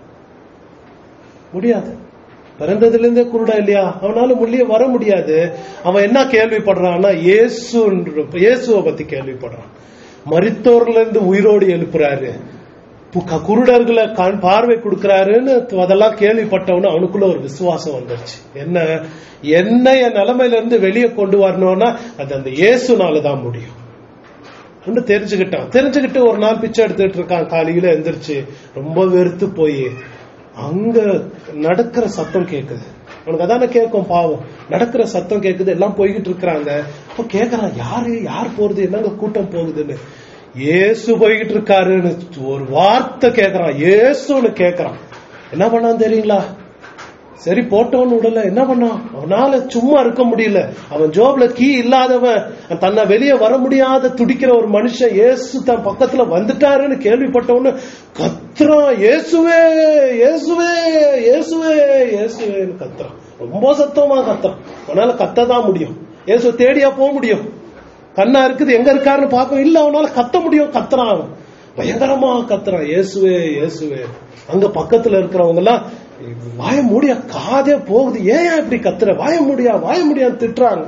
முடியாது பிறந்ததுல இருந்தே குருடா இல்லையா அவனால வெளியே வர முடியாது அவன் என்ன கேள்விப்படுறான்னா இயேசு இயேசுவை பத்தி கேள்விப்படுறான் மரித்தோர்ல இருந்து உயிரோடு எழுப்புறாரு பு- க- குருடர்களை கண் பார்வை கொடுக்கறாருன்னு அதெல்லாம் கேள்விப்பட்டவனு அவனுக்குள்ள ஒரு விசுவாசம் வந்துருச்சு என்ன என்ன என் நிலைமையில இருந்து வெளியே கொண்டு வரணும்னா அது அந்த இயேசுனால தான் முடியும் ஒன்று தெரிஞ்சுக்கிட்டான் தெரிஞ்சுக்கிட்டு ஒரு நாள் பிச்சை எடுத்துட்டு இருக்கான் காலையில எந்திரிச்சு ரொம்ப வெறுத்து போய் அங்க நடக்கிற சத்தம் கேக்குது அவனுக்கு அதானே கேட்கும் பாவம் நடக்கிற சத்தம் கேக்குது எல்லாம் போய்கிட்டு இருக்கிறாங்க அப்ப கேக்குறான் யாரு யார் போறது என்னங்க கூட்டம் போகுதுன்னு இயேசு போய்கிட்டு இருக்காருன்னு ஒரு வார்த்தை கேக்குறான் இயேசுன்னு கேக்குறான் என்ன பண்ணான் தெரியுங்களா சரி போட்டவன் உடல என்ன பண்ணான் அவனால சும்மா இருக்க முடியல அவன் ஜோப்ல கீ இல்லாதவன் தன்னை வெளியே வர முடியாத துடிக்கிற ஒரு மனுஷன் இயேசு தன் பக்கத்துல வந்துட்டாருன்னு கேள்விப்பட்டவனு கத்துறான் இயேசுவே இயேசுவே இயேசுவே இயேசுவேன்னு கத்துறான் ரொம்ப சத்தமா கத்துறான் அவனால கத்ததான் முடியும் இயேசு தேடியா போக முடியும் கண்ணா இருக்குது எங்க இருக்காருன்னு பார்க்க இல்ல அவனால கத்த முடியும் கத்துறான் அவன் பயங்கரமா கத்துறான் இயேசுவே இயேசுவே அங்க பக்கத்துல இருக்கிறவங்க எல்லாம் வாய மூடியா காதே போகுது ஏன் இப்படி கத்துற வாய முடியா வாய முடியா திட்டுறாங்க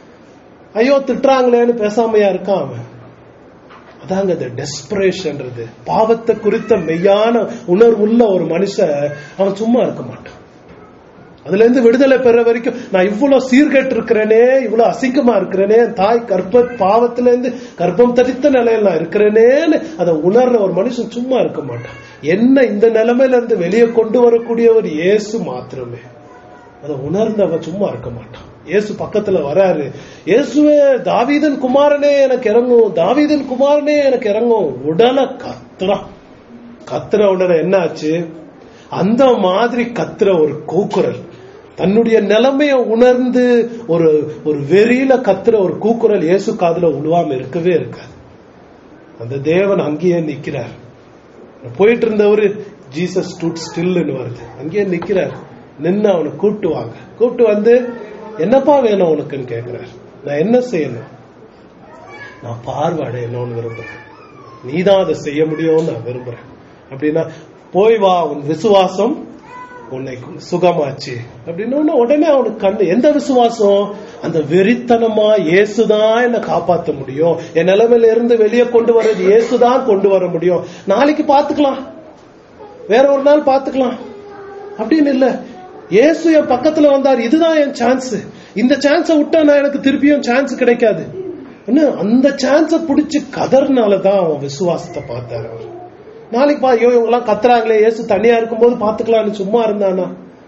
ஐயோ திட்டுறாங்களேன்னு பேசாமையா இருக்கான் அவன் அதாங்க இந்த டெஸ்பரேஷன்றது பாவத்தை குறித்த மெய்யான உணர்வுள்ள ஒரு மனுஷன் அவன் சும்மா இருக்க மாட்டான் அதுல இருந்து விடுதலை பெற வரைக்கும் நான் இவ்வளவு சீர்கெட்டு இருக்கிறேனே இவ்வளவு அசிங்கமா இருக்கிறேனே என் தாய் கர்ப்ப பாவத்துல இருந்து கர்ப்பம் தரித்த நிலையில நான் இருக்கிறேனேன்னு அதை உணர்ற ஒரு மனுஷன் சும்மா இருக்க மாட்டான் என்ன இந்த நிலைமையில இருந்து வெளியே கொண்டு வரக்கூடியவர் இயேசு மாத்திரமே அதை உணர்ந்தவன் சும்மா இருக்க மாட்டான் இயேசு பக்கத்துல வராரு இயேசுவே தாவீதன் குமாரனே எனக்கு இறங்கும் தாவீதன் குமாரனே எனக்கு இறங்கும் உடலை கத்துறான் கத்துற உடனே என்ன ஆச்சு அந்த மாதிரி கத்துற ஒரு கூக்குரல் தன்னுடைய நிலைமைய உணர்ந்து ஒரு ஒரு வெறியில கத்துற ஒரு கூக்குரல் இயேசு காதுல உழுவாம இருக்கவே இருக்காது அந்த தேவன் அங்கேயே நிக்கிறார் போயிட்டு இருந்தவரு ஜீசஸ் ஸ்டூட் ஸ்டில்னு வருது அங்கேயே நிக்கிறார் நின்னு அவனை கூப்பிட்டு வாங்க கூப்பிட்டு வந்து என்னப்பா வேணும் உனக்குன்னு கேக்குறாரு நான் என்ன செய்யணும் நான் பார்வை அடையணும்னு விரும்புறேன் நீதான் அதை செய்ய முடியும்னு நான் விரும்புறேன் அப்படின்னா போய் வா உன் விசுவாசம் உன்னை சுகமாச்சு அப்படின்னு உடனே அவனுக்கு கண்ணு எந்த விசுவாசம் அந்த வெறித்தனமா இயேசுதான் என்ன காப்பாத்த முடியும் என் நிலைமையில இருந்து வெளியே கொண்டு வர்றது இயேசுதான் கொண்டு வர முடியும் நாளைக்கு பாத்துக்கலாம் வேற ஒரு நாள் பாத்துக்கலாம் அப்படின்னு இல்ல இயேசு என் பக்கத்துல வந்தார் இதுதான் என் சான்ஸ் இந்த சான்ஸை விட்டா நான் எனக்கு திருப்பியும் சான்ஸ் கிடைக்காது என்ன, அந்த சான்ஸ புடிச்சு கதர்னாலதான் அவன் விசுவாசத்தை பார்த்தாரு அவர் நாளைக்கு பா ஐயோ இவங்க எல்லாம் கத்துறாங்களே இயேசு தனியா இருக்கும்போது பாத்துக்கலாம்னு சும்மா இருந்தானா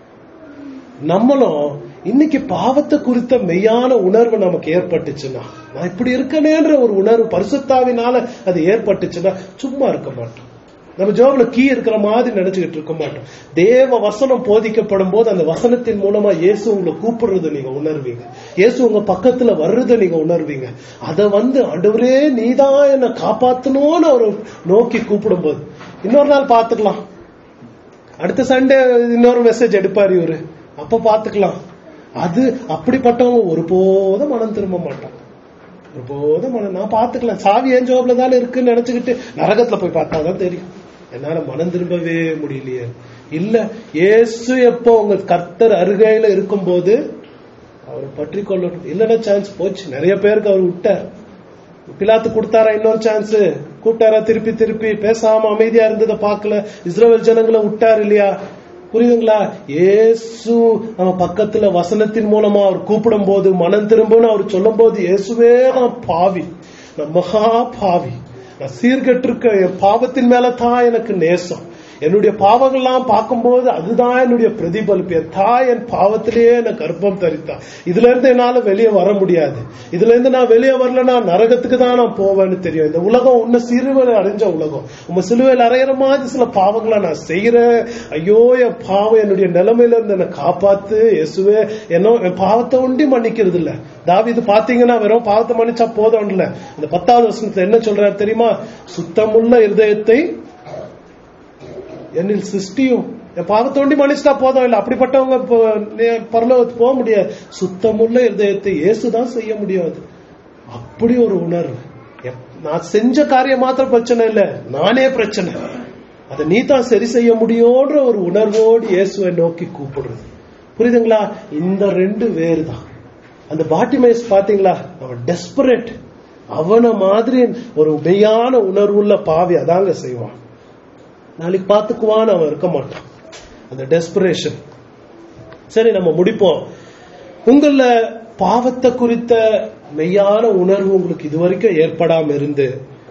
நம்மளும் இன்னைக்கு பாவத்தை குறித்த மெய்யான உணர்வு நமக்கு ஏற்பட்டுச்சுன்னா நான் இப்படி இருக்கனேன்ற ஒரு உணர்வு பரிசுத்தாவினால அது ஏற்பட்டுச்சுன்னா சும்மா இருக்க மாட்டோம் நம்ம ஜோப்ல கீ இருக்கிற மாதிரி நினைச்சுக்கிட்டு இருக்க மாட்டோம் தேவ வசனம் போதிக்கப்படும் போது அந்த வசனத்தின் மூலமா இயேசு உங்களை கூப்பிடுறத நீங்க உணர்வீங்க இயேசு உங்க பக்கத்துல வர்றதை நீங்க உணர்வீங்க அத வந்து ஆண்டவரே நீதான் என்ன காப்பாத்தணும்னு அவர் நோக்கி கூப்பிடும் போது இன்னொரு நாள் பாத்துக்கலாம் அடுத்த சண்டே இன்னொரு மெசேஜ் எடுப்பாரு இவரு அப்ப பாத்துக்கலாம் அது அப்படிப்பட்டவங்க ஒருபோதும் மனம் திரும்ப மாட்டாங்க ஒருபோதும் மனம் நான் பாத்துக்கலாம் சாவி என் ஜோப்ல தானே இருக்குன்னு நினைச்சுக்கிட்டு நரகத்துல போய் பார்த்தாதான் தெரியும் என்னால மனம் திரும்பவே முடியலையே இல்ல இயேசு எப்போ உங்க கர்த்தர் அருகையில இருக்கும்போது அவரை பற்றி கொள்ளணும் இல்லைன்னா சான்ஸ் போச்சு நிறைய பேருக்கு அவர் விட்டார் பிலாத்து கொடுத்தாரா இன்னொரு சான்ஸ் கூப்பிட்டாரா திருப்பி திருப்பி பேசாம அமைதியா இருந்ததை பார்க்கல இஸ்ரேல் ஜனங்களை விட்டார் இல்லையா புரியுதுங்களா இயேசு நம்ம பக்கத்துல வசனத்தின் மூலமா அவர் கூப்பிடும் போது மனம் திரும்புன்னு அவர் சொல்லும் போது இயேசுவே நான் பாவி நான் மகா பாவி நான் சீர்கெட்டிருக்க என் பாவத்தின் மேல தான் எனக்கு நேசம் என்னுடைய பாவங்கள்லாம் பார்க்கும்போது அதுதான் என்னுடைய பிரதிபலிப்பு என் தாய் என் பாவத்திலேயே என்ன கர்ப்பம் தரித்தா இதுல இருந்து என்னால வெளியே வர முடியாது இதுல இருந்து நான் வெளியே வரலன்னா நரகத்துக்கு தான் நான் போவேன்னு தெரியும் இந்த உலகம் உன்ன சிறுவையில் அடைஞ்ச உலகம் உங்க சிலுவையில் அறையிற மாதிரி சில பாவங்களை நான் செய்யறேன் ஐயோ என் பாவம் என்னுடைய நிலைமையில இருந்து என்னை காப்பாத்து இயேசுவே என்ன என் பாவத்தை ஒண்டி மன்னிக்கிறது இல்ல தாவீது பாத்தீங்கன்னா வெறும் பாவத்தை மன்னிச்சா போதும் இல்ல இந்த பத்தாவது வருஷத்துல என்ன சொல்றாரு தெரியுமா சுத்தமுள்ள இருதயத்தை என்னில் சிருஷ்டியும் என் பாவத்தை ஒண்டி மன்னிச்சிட்டா போதும் இல்ல அப்படிப்பட்டவங்க இப்போ நே- பரலோகத்துக்கு போக முடியாது சுத்தமுள்ள இருதயத்தை இயேசுதான் செய்ய முடியாது அப்படி ஒரு உணர்வு எப்- நான் செஞ்ச காரியம் மாத்திரம் பிரச்சனை இல்ல நானே பிரச்சனை அதை நீ தான் சரி செய்ய முடியும்ன்ற ஒரு உணர்வோடு இயேசுவை நோக்கி கூப்பிடுறது புரியுதுங்களா இந்த ரெண்டு வேறு தான் அந்த பாட்டிமேஸ் பாத்தீங்களா அவன் டெஸ்பரேட் அவன மாதிரி ஒரு மெய்யான உணர்வுள்ள பாவி அதாங்க செய்வான் நாளைக்கு பாத்துக்குவான்னு அவன் இருக்க மாட்டான் அந்த டெஸ்பரேஷன் சரி நம்ம முடிப்போம் உங்கள பாவத்தை குறித்த மெய்யான உணர்வு உங்களுக்கு இதுவரைக்கும் ஏற்படாம இருந்து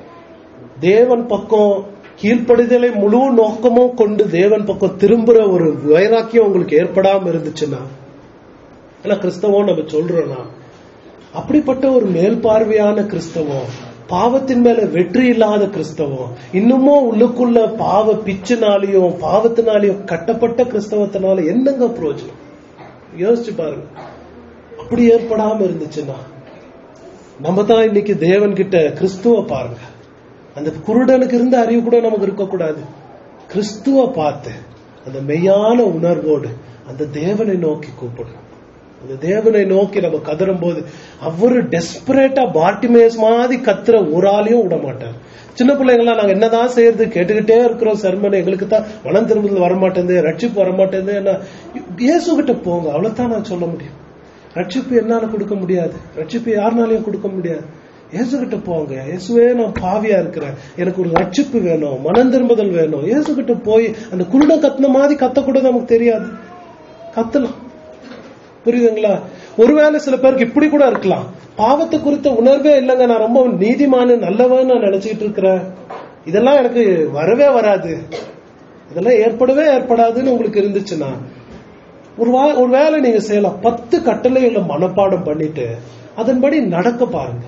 தேவன் பக்கம் கீழ்ப்படிதலை முழு நோக்கமும் கொண்டு தேவன் பக்கம் திரும்புற ஒரு வைராக்கியம் உங்களுக்கு ஏற்படாம இருந்துச்சுன்னா ஏன்னா கிறிஸ்தவம் நம்ம சொல்றோம்னா அப்படிப்பட்ட ஒரு மேல்பார்வையான கிறிஸ்தவம் பாவத்தின் மேல வெற்றி இல்லாத கிறிஸ்தவம் இன்னமும் உள்ளுக்குள்ள பாவ பிச்சுனாலையும் பாவத்தினாலையும் கட்டப்பட்ட கிறிஸ்தவத்தினால என்னங்க பிரயோஜனம் யோசிச்சு பாருங்க அப்படி ஏற்படாம இருந்துச்சுன்னா நம்ம தான் இன்னைக்கு தேவன் கிட்ட கிறிஸ்துவ பாருங்க அந்த குருடனுக்கு இருந்த அறிவு கூட நமக்கு இருக்கக்கூடாது கிறிஸ்துவ பார்த்து அந்த மெய்யான உணர்வோடு அந்த தேவனை நோக்கி கூப்பிடணும் அந்த தேவனை நோக்கி நம்ம கதறும் போது அவரு டெஸ்பரேட்டா பாட்டிமேஸ் மாதிரி கத்துற ஒரு ஆளையும் விட மாட்டார் சின்ன பிள்ளைங்களாம் நாங்க என்னதான் செய்யறது கேட்டுக்கிட்டே இருக்கிறோம் சர்மனை எங்களுக்கு தான் மனம் திரும்புதல் வரமாட்டேங்குது ரட்சிப்பு வரமாட்டேங்குது என்ன இயேசு கிட்ட போங்க அவ்வளவுதான் நான் சொல்ல முடியும் ரட்சிப்பு என்னால கொடுக்க முடியாது ரட்சிப்பு யாருனாலையும் கொடுக்க முடியாது இயேசு கிட்ட போங்க இயேசுவே நான் பாவியா இருக்கிறேன் எனக்கு ஒரு ரட்சிப்பு வேணும் மனம் திரும்புதல் வேணும் இயேசு கிட்ட போய் அந்த குருட கத்துன மாதிரி கத்தக்கூட நமக்கு தெரியாது கத்தலாம் புரியுதுங்களா ஒருவேளை சில பேருக்கு இப்படி கூட இருக்கலாம் பாவத்தை குறித்த உணர்வே இல்லைங்க நான் ரொம்ப நீதிமானு நல்லவன் நான் நினைச்சிட்டு இருக்கிறேன் இதெல்லாம் எனக்கு வரவே வராது இதெல்லாம் ஏற்படவே ஏற்படாதுன்னு உங்களுக்கு இருந்துச்சுன்னா ஒரு வா ஒரு வேலை நீங்க செய்யலாம் பத்து கட்டளைகளை மனப்பாடம் பண்ணிட்டு அதன்படி நடக்க பாருங்க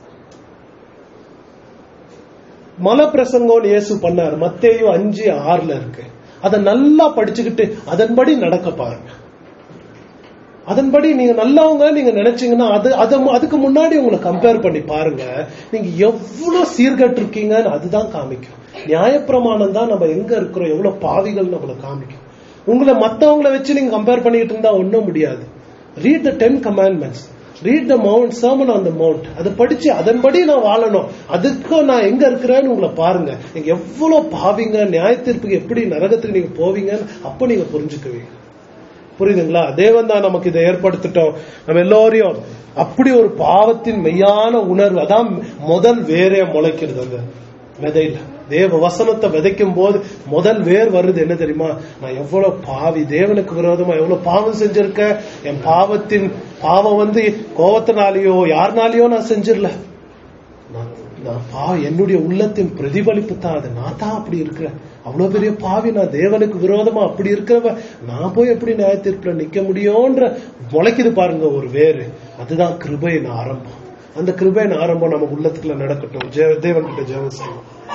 மலப்பிரசங்கம்னு இயேசு பண்ணார் மத்தேயு அஞ்சு ஆறுல இருக்கு அதை நல்லா படிச்சுக்கிட்டு அதன்படி நடக்க பாருங்க அதன்படி நீங்க நல்லவங்க நீங்க நினைச்சீங்கன்னா அது அது அதுக்கு முன்னாடி உங்களை கம்பேர் பண்ணி பாருங்க நீங்க எவ்வளவு சீர்கட்டு இருக்கீங்கன்னு அதுதான் காமிக்கும் நியாயப்பிரமாணம் தான் நம்ம எங்க இருக்கிறோம் எவ்வளவு பாவிகள் நம்மளை காமிக்கும் உங்களை மத்தவங்களை வச்சு நீங்க கம்பேர் பண்ணிட்டு இருந்தா ஒண்ணும் முடியாது read the ten commandments read the mount sermon on the mount அதை படிச்சு அதன்படி நான் வாழணும் அதுக்கும் நான் எங்க இருக்கிறேன்னு உங்களை பாருங்க நீங்க எவ்வளவு பாவிங்க நியாயத்தீர்ப்புக்கு எப்படி நரகத்துக்கு நீங்க போவீங்கன்னு அப்ப நீங்க புரிஞ்சுக்குவீங்க புரியுதுங்களா தேவன் தான் நமக்கு இதை ஏற்படுத்திட்டோம் நம்ம எல்லோரையும் அப்படி ஒரு பாவத்தின் மெய்யான உணர்வு அதான் முதல் வேரே முளைக்கிறது அந்த விதையில தேவ வசனத்தை விதைக்கும் போது முதல் வேர் வருது என்ன தெரியுமா நான் எவ்வளவு பாவி தேவனுக்கு விரோதமா எவ்வளவு பாவம் செஞ்சிருக்கேன் என் பாவத்தின் பாவம் வந்து கோவத்தினாலேயோ யாருனாலேயோ நான் செஞ்சிடல நான் நான் பா என்னுடைய உள்ளத்தின் பிரதிபலிப்பு தான் அது நான் தான் அப்படி இருக்கிறேன் அவ்வளவு பெரிய பாவி நான் தேவனுக்கு விரோதமா அப்படி இருக்கிறவ நான் போய் எப்படி நியாயத்தீர்ப்புல நிக்க முடியும்ன்ற முளைக்குது பாருங்க ஒரு வேறு அதுதான் கிருபையின் ஆரம்பம் அந்த கிருபையின் ஆரம்பம் நம்ம உள்ளத்துக்குள்ள நடக்கட்டும் ஜெ- தேவன்கிட்ட ஜெபம் செய்வோம்